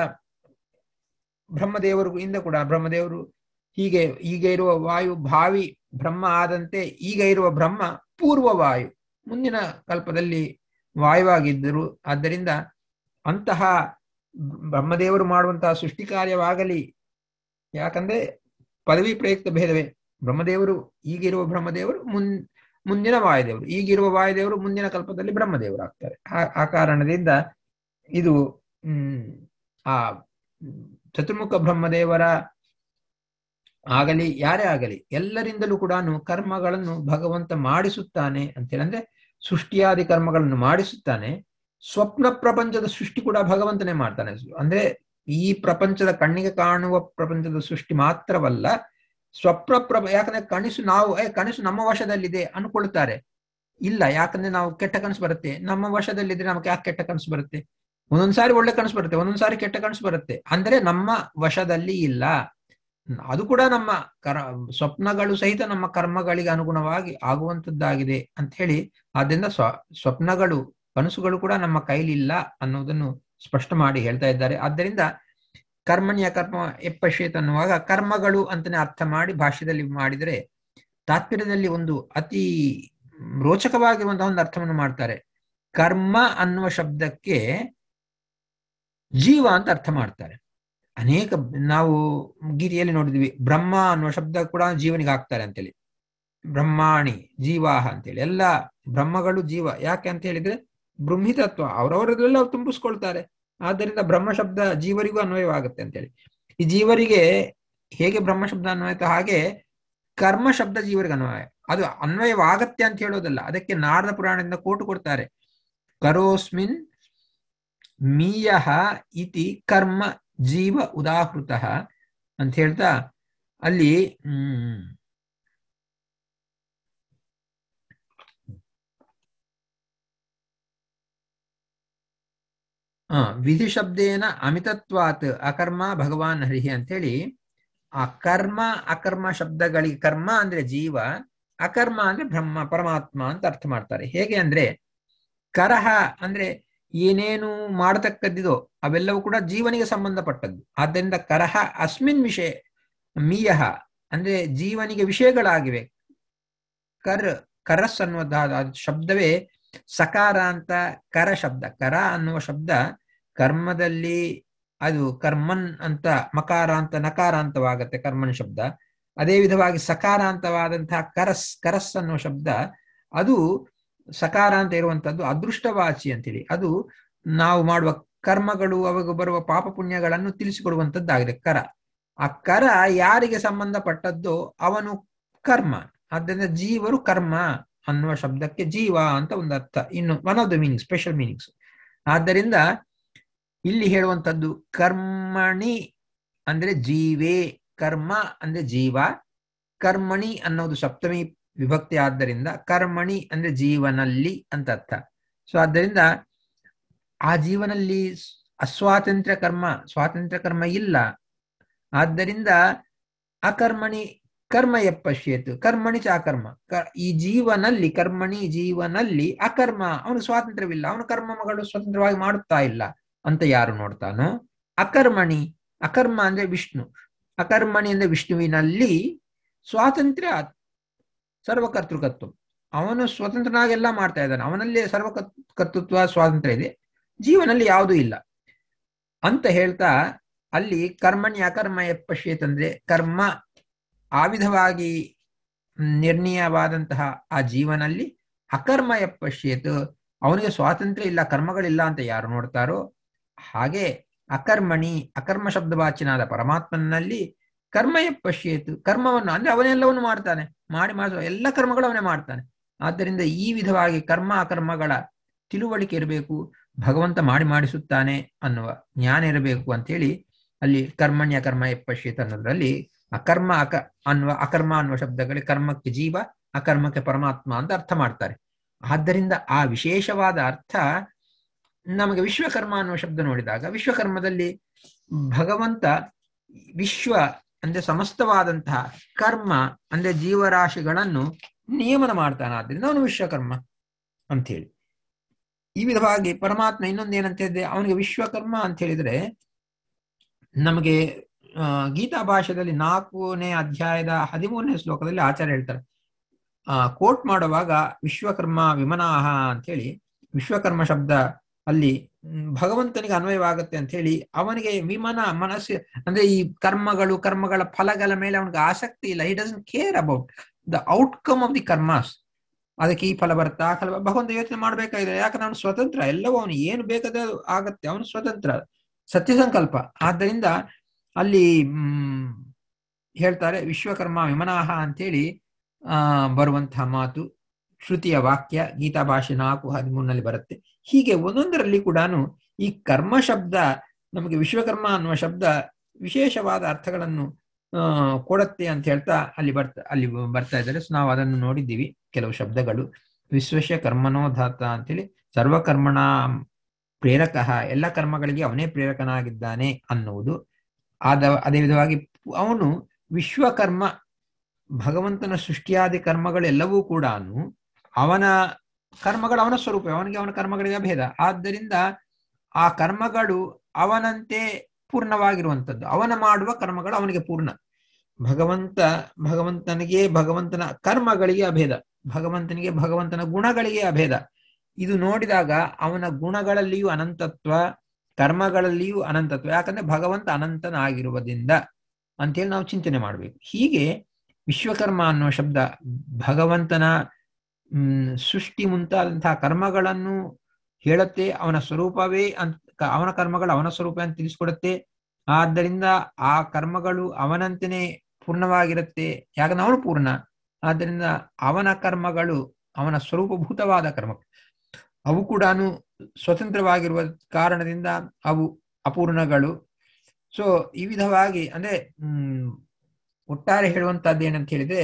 ಬ್ರಹ್ಮದೇವರು ಇಂದ ಕೂಡ ಬ್ರಹ್ಮದೇವರು ಹೀಗೆ ಈಗ ಇರುವ ವಾಯು ಭಾವಿ ಬ್ರಹ್ಮ ಆದಂತೆ ಈಗ ಇರುವ ಬ್ರಹ್ಮ ಪೂರ್ವ ವಾಯು ಮುಂದಿನ ಕಲ್ಪದಲ್ಲಿ ವಾಯುವಾಗಿದ್ದರು ಆದ್ದರಿಂದ ಅಂತಹ ಬ್ರಹ್ಮದೇವರು ಮಾಡುವಂತಹ ಸೃಷ್ಟಿ ಕಾರ್ಯವಾಗಲಿ ಯಾಕಂದ್ರೆ ಪದವಿ ಪ್ರಯುಕ್ತ ಭೇದವೇ ಬ್ರಹ್ಮದೇವರು ಈಗಿರುವ ಬ್ರಹ್ಮದೇವರು ಮುನ್ ಮುಂದಿನ ವಾಯುದೇವರು ಈಗಿರುವ ವಾಯುದೇವರು ಮುಂದಿನ ಕಲ್ಪದಲ್ಲಿ ಬ್ರಹ್ಮದೇವರು ಆಗ್ತಾರೆ ಆ ಕಾರಣದಿಂದ ಇದು ಹ್ಮ್ ಆ ಚತುರ್ಮುಖ ಬ್ರಹ್ಮದೇವರ ಆಗಲಿ ಯಾರೇ ಆಗಲಿ ಎಲ್ಲರಿಂದಲೂ ಕೂಡ ಕರ್ಮಗಳನ್ನು ಭಗವಂತ ಮಾಡಿಸುತ್ತಾನೆ ಅಂತೇಳಿ ಅಂದ್ರೆ ಸೃಷ್ಟಿಯಾದಿ ಕರ್ಮಗಳನ್ನು ಮಾಡಿಸುತ್ತಾನೆ ಸ್ವಪ್ನ ಪ್ರಪಂಚದ ಸೃಷ್ಟಿ ಕೂಡ ಭಗವಂತನೇ ಮಾಡ್ತಾನೆ ಅಂದ್ರೆ ಈ ಪ್ರಪಂಚದ ಕಣ್ಣಿಗೆ ಕಾಣುವ ಪ್ರಪಂಚದ ಸೃಷ್ಟಿ ಮಾತ್ರವಲ್ಲ ಸ್ವಪ್ನ ಪ್ರ ಯಾಕಂದ್ರೆ ಕನಸು ನಾವು ಏ ಕನಸು ನಮ್ಮ ವಶದಲ್ಲಿದೆ ಅನ್ಕೊಳ್ತಾರೆ ಇಲ್ಲ ಯಾಕಂದ್ರೆ ನಾವು ಕೆಟ್ಟ ಕನಸು ಬರುತ್ತೆ ನಮ್ಮ ವಶದಲ್ಲಿದ್ರೆ ನಮ್ಗೆ ಯಾಕೆ ಕೆಟ್ಟ ಕನಸು ಬರುತ್ತೆ ಒಂದೊಂದ್ಸಾರಿ ಒಳ್ಳೆ ಕನಸು ಬರುತ್ತೆ ಒಂದೊಂದ್ಸಾರಿ ಕೆಟ್ಟ ಕನಸು ಬರುತ್ತೆ ಅಂದ್ರೆ ನಮ್ಮ ವಶದಲ್ಲಿ ಇಲ್ಲ ಅದು ಕೂಡ ನಮ್ಮ ಕರ ಸ್ವಪ್ನಗಳು ಸಹಿತ ನಮ್ಮ ಕರ್ಮಗಳಿಗೆ ಅನುಗುಣವಾಗಿ ಆಗುವಂತದ್ದಾಗಿದೆ ಅಂತ ಹೇಳಿ ಆದ್ದರಿಂದ ಸ್ವ ಸ್ವಪ್ನಗಳು ಕನಸುಗಳು ಕೂಡ ನಮ್ಮ ಕೈಲಿಲ್ಲ ಅನ್ನೋದನ್ನು ಸ್ಪಷ್ಟ ಮಾಡಿ ಹೇಳ್ತಾ ಇದ್ದಾರೆ ಆದ್ದರಿಂದ ಕರ್ಮಣ್ಯ ಕರ್ಮ ಎಪ್ಪಶೇತ್ ಅನ್ನುವಾಗ ಕರ್ಮಗಳು ಅಂತಾನೆ ಅರ್ಥ ಮಾಡಿ ಭಾಷ್ಯದಲ್ಲಿ ಮಾಡಿದರೆ ತಾತ್ಪರ್ಯದಲ್ಲಿ ಒಂದು ಅತಿ ರೋಚಕವಾಗಿರುವಂತಹ ಒಂದು ಅರ್ಥವನ್ನು ಮಾಡ್ತಾರೆ ಕರ್ಮ ಅನ್ನುವ ಶಬ್ದಕ್ಕೆ ಜೀವ ಅಂತ ಅರ್ಥ ಮಾಡ್ತಾರೆ ಅನೇಕ ನಾವು ಗೀತೆಯಲ್ಲಿ ನೋಡಿದ್ವಿ ಬ್ರಹ್ಮ ಅನ್ನುವ ಶಬ್ದ ಕೂಡ ಜೀವನಿಗೆ ಹಾಕ್ತಾರೆ ಅಂತೇಳಿ ಬ್ರಹ್ಮಾಣಿ ಜೀವಾಹ ಅಂತೇಳಿ ಎಲ್ಲ ಬ್ರಹ್ಮಗಳು ಜೀವ ಯಾಕೆ ಅಂತ ಹೇಳಿದ್ರೆ ಬೃಂಹಿತತ್ವ ಅವರವರದೆಲ್ಲ ಅವ್ರು ತುಂಬಿಸ್ಕೊಳ್ತಾರೆ ಆದ್ದರಿಂದ ಬ್ರಹ್ಮ ಶಬ್ದ ಜೀವರಿಗೂ ಅನ್ವಯವಾಗುತ್ತೆ ಅಂತೇಳಿ ಈ ಜೀವರಿಗೆ ಹೇಗೆ ಬ್ರಹ್ಮ ಶಬ್ದ ಅನ್ವಯಿತ ಹಾಗೆ ಕರ್ಮ ಶಬ್ದ ಜೀವರಿಗೆ ಅನ್ವಯ ಅದು ಅನ್ವಯವಾಗತ್ತೆ ಅಂತ ಹೇಳೋದಲ್ಲ ಅದಕ್ಕೆ ನಾರದ ಪುರಾಣದಿಂದ ಕೋಟು ಕೊಡ್ತಾರೆ ಕರೋಸ್ಮಿನ್ ಮೀಯಃ ಇತಿ ಕರ್ಮ ಜೀವ ಉದಾಹೃತ ಅಂತ ಹೇಳ್ತಾ ಅಲ್ಲಿ ಹ್ಮ್ ಆ ವಿಧಿ ಶಬ್ದೇನ ಅಮಿತತ್ವಾತ್ ಅಕರ್ಮ ಭಗವಾನ್ ಹರಿಹಿ ಅಂತೇಳಿ ಆ ಕರ್ಮ ಅಕರ್ಮ ಶಬ್ದಗಳಿಗೆ ಕರ್ಮ ಅಂದ್ರೆ ಜೀವ ಅಕರ್ಮ ಅಂದ್ರೆ ಬ್ರಹ್ಮ ಪರಮಾತ್ಮ ಅಂತ ಅರ್ಥ ಮಾಡ್ತಾರೆ ಹೇಗೆ ಅಂದ್ರೆ ಕರಹ ಅಂದ್ರೆ ಏನೇನು ಮಾಡತಕ್ಕದ್ದಿದೋ ಅವೆಲ್ಲವೂ ಕೂಡ ಜೀವನಿಗೆ ಸಂಬಂಧಪಟ್ಟದ್ದು ಆದ್ದರಿಂದ ಕರಹ ಅಸ್ಮಿನ್ ವಿಷಯ ಮೀಯಹ ಅಂದ್ರೆ ಜೀವನಿಗೆ ವಿಷಯಗಳಾಗಿವೆ ಕರ್ ಕರಸ್ ಅನ್ನುವಂತಹ ಶಬ್ದವೇ ಸಕಾರ ಅಂತ ಕರ ಶಬ್ದ ಕರ ಅನ್ನುವ ಶಬ್ದ ಕರ್ಮದಲ್ಲಿ ಅದು ಕರ್ಮನ್ ಅಂತ ಮಕಾರ ಅಂತ ನಕಾರಾಂತವಾಗತ್ತೆ ಕರ್ಮನ್ ಶಬ್ದ ಅದೇ ವಿಧವಾಗಿ ಸಕಾರಾಂತವಾದಂತಹ ಕರಸ್ ಕರಸ್ ಅನ್ನುವ ಶಬ್ದ ಅದು ಸಕಾರ ಅಂತ ಇರುವಂತದ್ದು ಅದೃಷ್ಟವಾಚಿ ಅಂತೇಳಿ ಅದು ನಾವು ಮಾಡುವ ಕರ್ಮಗಳು ಅವಾಗ ಬರುವ ಪಾಪ ಪುಣ್ಯಗಳನ್ನು ತಿಳಿಸಿಕೊಡುವಂತದ್ದಾಗಿದೆ ಕರ ಆ ಕರ ಯಾರಿಗೆ ಸಂಬಂಧಪಟ್ಟದ್ದೋ ಅವನು ಕರ್ಮ ಆದ್ದರಿಂದ ಜೀವರು ಕರ್ಮ ಅನ್ನುವ ಶಬ್ದಕ್ಕೆ ಜೀವ ಅಂತ ಒಂದು ಅರ್ಥ ಇನ್ನು one of the meaning special meanings ಆದ್ದರಿಂದ ಇಲ್ಲಿ ಹೇಳುವಂತದ್ದು ಕರ್ಮಣಿ ಅಂದ್ರೆ ಜೀವೇ ಕರ್ಮ ಅಂದ್ರೆ ಜೀವ ಕರ್ಮಣಿ ಅನ್ನೋದು ಸಪ್ತಮಿ ವಿಭಕ್ತಿ ಆದ್ದರಿಂದ ಕರ್ಮಣಿ ಅಂದ್ರೆ ಜೀವನಲ್ಲಿ ಅಂತ ಅರ್ಥ ಸೊ ಆದ್ದರಿಂದ ಆ ಜೀವನಲ್ಲಿ ಅಸ್ವಾತಂತ್ರ್ಯ ಕರ್ಮ ಸ್ವಾತಂತ್ರ್ಯ ಕರ್ಮ ಇಲ್ಲ ಆದ್ದರಿಂದ ಅಕರ್ಮಣಿ ಕರ್ಮ ಎಪ್ಪಶ್ಯೇತು ಕರ್ಮಣಿ ಚ ಅಕರ್ಮ ಈ ಜೀವನಲ್ಲಿ ಕರ್ಮಣಿ ಜೀವನಲ್ಲಿ ಅಕರ್ಮ ಅವನು ಸ್ವಾತಂತ್ರ್ಯವಿಲ್ಲ ಅವನು ಕರ್ಮಗಳು ಸ್ವತಂತ್ರವಾಗಿ ಮಾಡುತ್ತಾ ಇಲ್ಲ ಅಂತ ಯಾರು ನೋಡ್ತಾನೋ ಅಕರ್ಮಣಿ ಅಕರ್ಮ ಅಂದ್ರೆ ವಿಷ್ಣು ಅಕರ್ಮಣಿ ಅಂದ್ರೆ ವಿಷ್ಣುವಿನಲ್ಲಿ ಸ್ವಾತಂತ್ರ್ಯ ಸರ್ವಕರ್ತೃಕತ್ವ ಅವನು ಸ್ವತಂತ್ರನಾಗೆಲ್ಲ ಮಾಡ್ತಾ ಇದ್ದಾನೆ ಅವನಲ್ಲಿ ಸರ್ವ ಕರ್ತೃತ್ವ ಸ್ವಾತಂತ್ರ್ಯ ಇದೆ ಜೀವನಲ್ಲಿ ಯಾವುದೂ ಇಲ್ಲ ಅಂತ ಹೇಳ್ತಾ ಅಲ್ಲಿ ಕರ್ಮಣಿ ಅಕರ್ಮ ಎಪ್ಪಶ್ಯೇತ್ ಅಂದ್ರೆ ಕರ್ಮ ಆ ವಿಧವಾಗಿ ನಿರ್ಣಯವಾದಂತಹ ಆ ಜೀವನಲ್ಲಿ ಅಕರ್ಮ ಎಪ್ಪಶ್ಯೇತ್ ಅವನಿಗೆ ಸ್ವಾತಂತ್ರ್ಯ ಇಲ್ಲ ಕರ್ಮಗಳಿಲ್ಲ ಅಂತ ಯಾರು ನೋಡ್ತಾರೋ ಹಾಗೆ ಅಕರ್ಮಣಿ ಅಕರ್ಮ ಶಬ್ದವಾಚಿನಾದ ಪರಮಾತ್ಮನಲ್ಲಿ ಕರ್ಮ ಎಪ್ಪಶ್ಯೇತು ಕರ್ಮವನ್ನು ಅಂದ್ರೆ ಅವನೆಲ್ಲವನ್ನು ಮಾಡ್ತಾನೆ ಮಾಡಿ ಮಾಡಿಸುವ ಎಲ್ಲ ಕರ್ಮಗಳು ಅವನೇ ಮಾಡ್ತಾನೆ ಆದ್ದರಿಂದ ಈ ವಿಧವಾಗಿ ಕರ್ಮ ಅಕರ್ಮಗಳ ತಿಳುವಳಿಕೆ ಇರಬೇಕು ಭಗವಂತ ಮಾಡಿ ಮಾಡಿಸುತ್ತಾನೆ ಅನ್ನುವ ಜ್ಞಾನ ಇರಬೇಕು ಅಂತೇಳಿ ಅಲ್ಲಿ ಕರ್ಮಣ್ಯ ಕರ್ಮ ಎಪ್ಪಶ್ಯೇತ ಅನ್ನೋದ್ರಲ್ಲಿ ಅಕರ್ಮ ಅಕ ಅನ್ನುವ ಅಕರ್ಮ ಅನ್ನುವ ಶಬ್ದಗಳಿಗೆ ಕರ್ಮಕ್ಕೆ ಜೀವ ಅಕರ್ಮಕ್ಕೆ ಪರಮಾತ್ಮ ಅಂತ ಅರ್ಥ ಮಾಡ್ತಾರೆ ಆದ್ದರಿಂದ ಆ ವಿಶೇಷವಾದ ಅರ್ಥ ನಮಗೆ ವಿಶ್ವಕರ್ಮ ಅನ್ನುವ ಶಬ್ದ ನೋಡಿದಾಗ ವಿಶ್ವಕರ್ಮದಲ್ಲಿ ಭಗವಂತ ವಿಶ್ವ ಅಂದ್ರೆ ಸಮಸ್ತವಾದಂತಹ ಕರ್ಮ ಅಂದ್ರೆ ಜೀವರಾಶಿಗಳನ್ನು ನಿಯಮನ ಮಾಡ್ತಾನೆ ಆದ್ರಿಂದ ಅವನು ವಿಶ್ವಕರ್ಮ ಅಂತ ಹೇಳಿ ಈ ವಿಧವಾಗಿ ಪರಮಾತ್ಮ ಇನ್ನೊಂದು ಏನಂತ ಹೇಳಿದ್ರೆ ಅವನಿಗೆ ವಿಶ್ವಕರ್ಮ ಅಂತ ಹೇಳಿದ್ರೆ ನಮಗೆ ಗೀತಾ ಭಾಷೆಯಲ್ಲಿ ನಾಲ್ಕನೇ ಅಧ್ಯಾಯದ ಹದಿಮೂರನೇ ಶ್ಲೋಕದಲ್ಲಿ ಆಚಾರ್ಯ ಹೇಳ್ತಾರೆ ಆ ಕೋಟ್ ಮಾಡುವಾಗ ವಿಶ್ವಕರ್ಮ ವಿಮನಾಹ ಅಂತ ಹೇಳಿ ವಿಶ್ವಕರ್ಮ ಶಬ್ದ ಅಲ್ಲಿ ಭಗವಂತನಿಗೆ ಅನ್ವಯವಾಗುತ್ತೆ ಅಂತ ಹೇಳಿ ಅವನಿಗೆ ವಿಮನ ಮನಸ್ಸು ಅಂದ್ರೆ ಈ ಕರ್ಮಗಳು ಕರ್ಮಗಳ ಫಲಗಳ ಮೇಲೆ ಅವನಿಗೆ ಆಸಕ್ತಿ ಇಲ್ಲ he doesn't care about the outcome of the karmas ಅದಕ್ಕೆ ಈ ಫಲ ಬರುತ್ತಾ ಆ ಫಲ ಭಗವಂತ ಯೋಚನೆ ಮಾಡ್ಬೇಕಾಗಿದೆ ಯಾಕಂದ್ರೆ ಅವನು ಸ್ವತಂತ್ರ ಎಲ್ಲವೂ ಅವನು ಏನು ಬೇಕಾದ ಆಗತ್ತೆ ಅವನು ಸ್ವತಂತ್ರ ಸತ್ಯ ಸಂಕಲ್ಪ ಆದ್ದರಿಂದ ಅಲ್ಲಿ ಹ್ಮ್ ಹೇಳ್ತಾರೆ ವಿಶ್ವಕರ್ಮ ವಿಮನಾಹ ಅಂತೇಳಿ ಆ ಬರುವಂತಹ ಮಾತು ಶ್ರುತಿಯ ವಾಕ್ಯ ಗೀತಾ ಭಾಷೆ ನಾಲ್ಕು ಹದಿಮೂರನಲ್ಲಿ ಬರುತ್ತೆ ಹೀಗೆ ಒಂದೊಂದರಲ್ಲಿ ಕೂಡ ಈ ಕರ್ಮ ಶಬ್ದ ನಮಗೆ ವಿಶ್ವಕರ್ಮ ಅನ್ನುವ ಶಬ್ದ ವಿಶೇಷವಾದ ಅರ್ಥಗಳನ್ನು ಕೊಡತ್ತೆ ಅಂತ ಹೇಳ್ತಾ ಅಲ್ಲಿ ಬರ್ತಾ ಅಲ್ಲಿ ಬರ್ತಾ ಇದ್ದಾರೆ ಸೊ ನಾವು ಅದನ್ನು ನೋಡಿದ್ದೀವಿ ಕೆಲವು ಶಬ್ದಗಳು ವಿಶ್ವಶ ಕರ್ಮನೋಧಾತ ಅಂತೇಳಿ ಸರ್ವಕರ್ಮಣ ಪ್ರೇರಕ ಎಲ್ಲ ಕರ್ಮಗಳಿಗೆ ಅವನೇ ಪ್ರೇರಕನಾಗಿದ್ದಾನೆ ಅನ್ನುವುದು ಆದ ಅದೇ ವಿಧವಾಗಿ ಅವನು ವಿಶ್ವಕರ್ಮ ಭಗವಂತನ ಸೃಷ್ಟಿಯಾದಿ ಕರ್ಮಗಳೆಲ್ಲವೂ ಕೂಡ ಅವನ ಕರ್ಮಗಳು ಅವನ ಸ್ವರೂಪ ಅವನಿಗೆ ಅವನ ಕರ್ಮಗಳಿಗೆ ಅಭೇದ ಆದ್ದರಿಂದ ಆ ಕರ್ಮಗಳು ಅವನಂತೆ ಪೂರ್ಣವಾಗಿರುವಂಥದ್ದು ಅವನ ಮಾಡುವ ಕರ್ಮಗಳು ಅವನಿಗೆ ಪೂರ್ಣ ಭಗವಂತ ಭಗವಂತನಿಗೆ ಭಗವಂತನ ಕರ್ಮಗಳಿಗೆ ಅಭೇದ ಭಗವಂತನಿಗೆ ಭಗವಂತನ ಗುಣಗಳಿಗೆ ಅಭೇದ ಇದು ನೋಡಿದಾಗ ಅವನ ಗುಣಗಳಲ್ಲಿಯೂ ಅನಂತತ್ವ ಕರ್ಮಗಳಲ್ಲಿಯೂ ಅನಂತತ್ವ ಯಾಕಂದ್ರೆ ಭಗವಂತ ಅನಂತನಾಗಿರುವುದರಿಂದ ಅಂತೇಳಿ ನಾವು ಚಿಂತನೆ ಮಾಡಬೇಕು ಹೀಗೆ ವಿಶ್ವಕರ್ಮ ಅನ್ನುವ ಶಬ್ದ ಭಗವಂತನ ಹ್ಮ್ ಸೃಷ್ಟಿ ಮುಂತಾದಂತಹ ಕರ್ಮಗಳನ್ನು ಹೇಳುತ್ತೆ ಅವನ ಸ್ವರೂಪವೇ ಅಂತ ಅವನ ಕರ್ಮಗಳು ಅವನ ಸ್ವರೂಪ ಅಂತ ತಿಳಿಸ್ಕೊಡುತ್ತೆ ಆದ್ದರಿಂದ ಆ ಕರ್ಮಗಳು ಅವನಂತೆಯೇ ಪೂರ್ಣವಾಗಿರುತ್ತೆ ಯಾಕಂದ್ರೆ ಅವನು ಪೂರ್ಣ ಆದ್ದರಿಂದ ಅವನ ಕರ್ಮಗಳು ಅವನ ಸ್ವರೂಪಭೂತವಾದ ಕರ್ಮ ಅವು ಕೂಡ ಸ್ವತಂತ್ರವಾಗಿರುವ ಕಾರಣದಿಂದ ಅವು ಅಪೂರ್ಣಗಳು ಸೊ ಈ ವಿಧವಾಗಿ ಅಂದ್ರೆ ಹ್ಮ್ ಒಟ್ಟಾರೆ ಹೇಳುವಂತಹದ್ದು ಏನಂತ ಹೇಳಿದ್ರೆ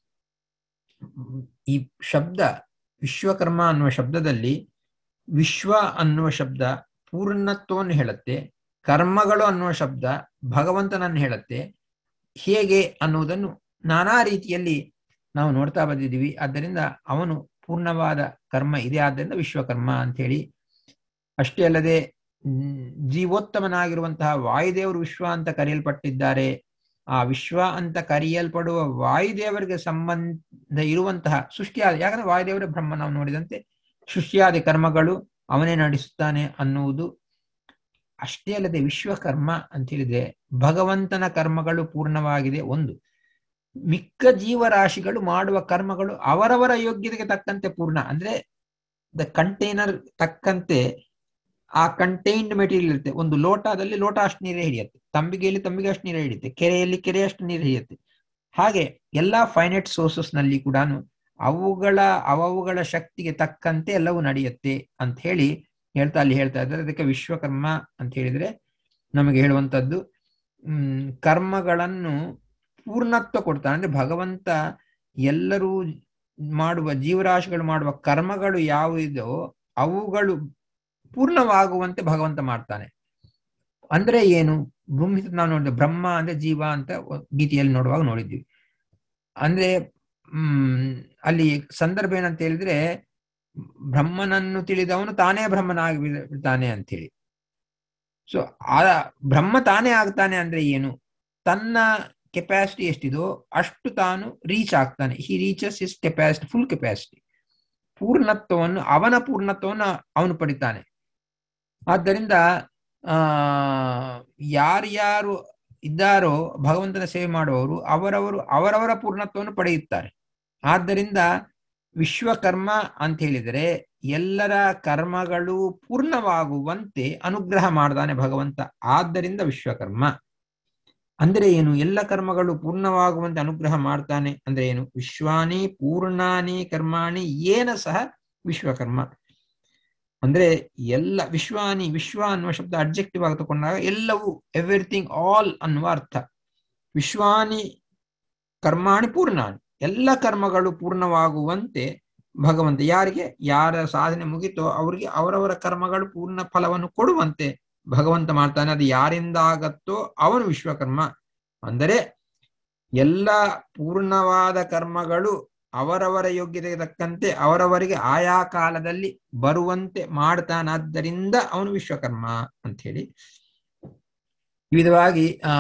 ಈ ಶಬ್ದ ವಿಶ್ವಕರ್ಮ ಅನ್ನುವ ಶಬ್ದದಲ್ಲಿ ವಿಶ್ವ ಅನ್ನುವ ಶಬ್ದ ಪೂರ್ಣತ್ವವನ್ನು ಹೇಳುತ್ತೆ ಕರ್ಮಗಳು ಅನ್ನುವ ಶಬ್ದ ಭಗವಂತನನ್ನು ಹೇಳುತ್ತೆ ಹೇಗೆ ಅನ್ನುವುದನ್ನು ನಾನಾ ರೀತಿಯಲ್ಲಿ ನಾವು ನೋಡ್ತಾ ಬಂದಿದ್ದೀವಿ ಆದ್ದರಿಂದ ಅವನು ಪೂರ್ಣವಾದ ಕರ್ಮ ಇದೆ ಆದ್ದರಿಂದ ವಿಶ್ವಕರ್ಮ ಅಂತ ಹೇಳಿ ಅಷ್ಟೇ ಅಲ್ಲದೆ ಜೀವೋತ್ತಮನಾಗಿರುವಂತಹ ವಾಯುದೇವರು ವಿಶ್ವ ಅಂತ ಕರೆಯಲ್ಪಟ್ಟಿದ್ದಾರೆ ಆ ವಿಶ್ವ ಅಂತ ಕರೆಯಲ್ಪಡುವ ವಾಯುದೇವರಿಗೆ ಸಂಬಂಧ ಇರುವಂತಹ ಸೃಷ್ಟಿಯಾದ ಯಾಕಂದ್ರೆ ವಾಯುದೇವರ ಬ್ರಹ್ಮ ನಾವು ನೋಡಿದಂತೆ ಸೃಷ್ಟಿಯಾದ ಕರ್ಮಗಳು ಅವನೇ ನಡೆಸುತ್ತಾನೆ ಅನ್ನುವುದು ಅಷ್ಟೇ ಅಲ್ಲದೆ ವಿಶ್ವಕರ್ಮ ಅಂತ ಹೇಳಿದ್ರೆ ಭಗವಂತನ ಕರ್ಮಗಳು ಪೂರ್ಣವಾಗಿದೆ ಒಂದು ಮಿಕ್ಕ ಜೀವರಾಶಿಗಳು ಮಾಡುವ ಕರ್ಮಗಳು ಅವರವರ ಯೋಗ್ಯತೆಗೆ ತಕ್ಕಂತೆ ಪೂರ್ಣ ಅಂದ್ರೆ ದ ಕಂಟೈನರ್ ತಕ್ಕಂತೆ ಆ ಕಂಟೈನ್ಡ್ ಮೆಟೀರಿಯಲ್ ಇರುತ್ತೆ ಒಂದು ಲೋಟದಲ್ಲಿ ಲೋಟ ಅಷ್ಟು ನೀರೇ ಹಿಡಿಯುತ್ತೆ ತಂಬಿಗೆಯಲ್ಲಿ ತಂಬಿಗೆ ಅಷ್ಟು ನೀರೇ ಹಿಡಿಯುತ್ತೆ ಕೆರೆಯಲ್ಲಿ ಕೆರೆ ಅಷ್ಟು ನೀರು ಹಿಡಿಯುತ್ತೆ ಹಾಗೆ ಎಲ್ಲಾ ಫೈನೈಟ್ ಸೋರ್ಸಸ್ ನಲ್ಲಿ ಕೂಡ ಅವುಗಳ ಅವವುಗಳ ಶಕ್ತಿಗೆ ತಕ್ಕಂತೆ ಎಲ್ಲವೂ ನಡೆಯುತ್ತೆ ಅಂತ ಹೇಳಿ ಹೇಳ್ತಾ ಅಲ್ಲಿ ಹೇಳ್ತಾ ಇದ್ದಾರೆ ಅದಕ್ಕೆ ವಿಶ್ವಕರ್ಮ ಅಂತ ಹೇಳಿದ್ರೆ ನಮಗೆ ಹೇಳುವಂತದ್ದು ಹ್ಮ್ ಕರ್ಮಗಳನ್ನು ಪೂರ್ಣತ್ವ ಕೊಡ್ತಾನೆ ಅಂದ್ರೆ ಭಗವಂತ ಎಲ್ಲರೂ ಮಾಡುವ ಜೀವರಾಶಿಗಳು ಮಾಡುವ ಕರ್ಮಗಳು ಯಾವುದೋ ಅವುಗಳು ಪೂರ್ಣವಾಗುವಂತೆ ಭಗವಂತ ಮಾಡ್ತಾನೆ ಅಂದ್ರೆ ಏನು ಭೂಮಿ ನಾವು ನೋಡಿದ್ವಿ ಬ್ರಹ್ಮ ಅಂದ್ರೆ ಜೀವ ಅಂತ ಗೀತೆಯಲ್ಲಿ ನೋಡುವಾಗ ನೋಡಿದ್ವಿ ಅಂದ್ರೆ ಹ್ಮ್ ಅಲ್ಲಿ ಸಂದರ್ಭ ಏನಂತ ಹೇಳಿದ್ರೆ ಬ್ರಹ್ಮನನ್ನು ತಿಳಿದವನು ತಾನೇ ಬ್ರಹ್ಮನಾಗಿ ಬಿಡ್ತಾನೆ ಅಂತ ಹೇಳಿ ಸೊ ಆ ಬ್ರಹ್ಮ ತಾನೇ ಆಗ್ತಾನೆ ಅಂದ್ರೆ ಏನು ತನ್ನ ಕೆಪಾಸಿಟಿ ಎಷ್ಟಿದೋ ಅಷ್ಟು ತಾನು ರೀಚ್ ಆಗ್ತಾನೆ he reaches his capacity full capacity ಪೂರ್ಣತ್ವವನ್ನು ಅವನ ಪೂರ್ಣತ್ವವನ್ನು ಅವನು ಪಡಿತಾನೆ ಆದ್ದರಿಂದ ಆ ಯಾರ್ಯಾರು ಇದ್ದಾರೋ ಭಗವಂತನ ಸೇವೆ ಮಾಡುವವರು ಅವರವರು ಅವರವರ ಪೂರ್ಣತ್ವವನ್ನು ಪಡೆಯುತ್ತಾರೆ ಆದ್ದರಿಂದ ವಿಶ್ವಕರ್ಮ ಅಂತ ಹೇಳಿದರೆ ಎಲ್ಲರ ಕರ್ಮಗಳು ಪೂರ್ಣವಾಗುವಂತೆ ಅನುಗ್ರಹ ಮಾಡ್ತಾನೆ ಭಗವಂತ ಆದ್ದರಿಂದ ವಿಶ್ವಕರ್ಮ ಅಂದ್ರೆ ಏನು ಎಲ್ಲ ಕರ್ಮಗಳು ಪೂರ್ಣವಾಗುವಂತೆ ಅನುಗ್ರಹ ಮಾಡ್ತಾನೆ ಅಂದ್ರೆ ಏನು ವಿಶ್ವಾನಿ ಪೂರ್ಣಾನಿ ಕರ್ಮಾಣಿ ಏನ ಸಹ ವಿಶ್ವಕರ್ಮ ಅಂದ್ರೆ ಎಲ್ಲ ವಿಶ್ವಾನಿ ವಿಶ್ವ ಅನ್ನುವ ಶಬ್ದ ಅಬ್ಜೆಕ್ಟಿವ್ ಆಗಿ ತಗೊಂಡಾಗ ಎಲ್ಲವೂ ಎವ್ರಿಥಿಂಗ್ ಆಲ್ ಅನ್ನುವ ಅರ್ಥ ವಿಶ್ವಾನಿ ಕರ್ಮಾಣಿ ಪೂರ್ಣಾನಿ ಎಲ್ಲ ಕರ್ಮಗಳು ಪೂರ್ಣವಾಗುವಂತೆ ಭಗವಂತ ಯಾರಿಗೆ ಯಾರ ಸಾಧನೆ ಮುಗಿತೋ ಅವರಿಗೆ ಅವರವರ ಕರ್ಮಗಳು ಪೂರ್ಣ ಫಲವನ್ನು ಕೊಡುವಂತೆ ಭಗವಂತ ಮಾಡ್ತಾನೆ ಅದು ಯಾರಿಂದ ಆಗತ್ತೋ ಅವನು ವಿಶ್ವಕರ್ಮ ಅಂದರೆ ಎಲ್ಲ ಪೂರ್ಣವಾದ ಕರ್ಮಗಳು ಅವರವರ ಯೋಗ್ಯತೆಗೆ ತಕ್ಕಂತೆ ಅವರವರಿಗೆ ಆಯಾ ಕಾಲದಲ್ಲಿ ಬರುವಂತೆ ಮಾಡ್ತಾನಾದ್ದರಿಂದ ಅವನು ವಿಶ್ವಕರ್ಮ ಅಂತ ಹೇಳಿ ವಿಧವಾಗಿ ಆ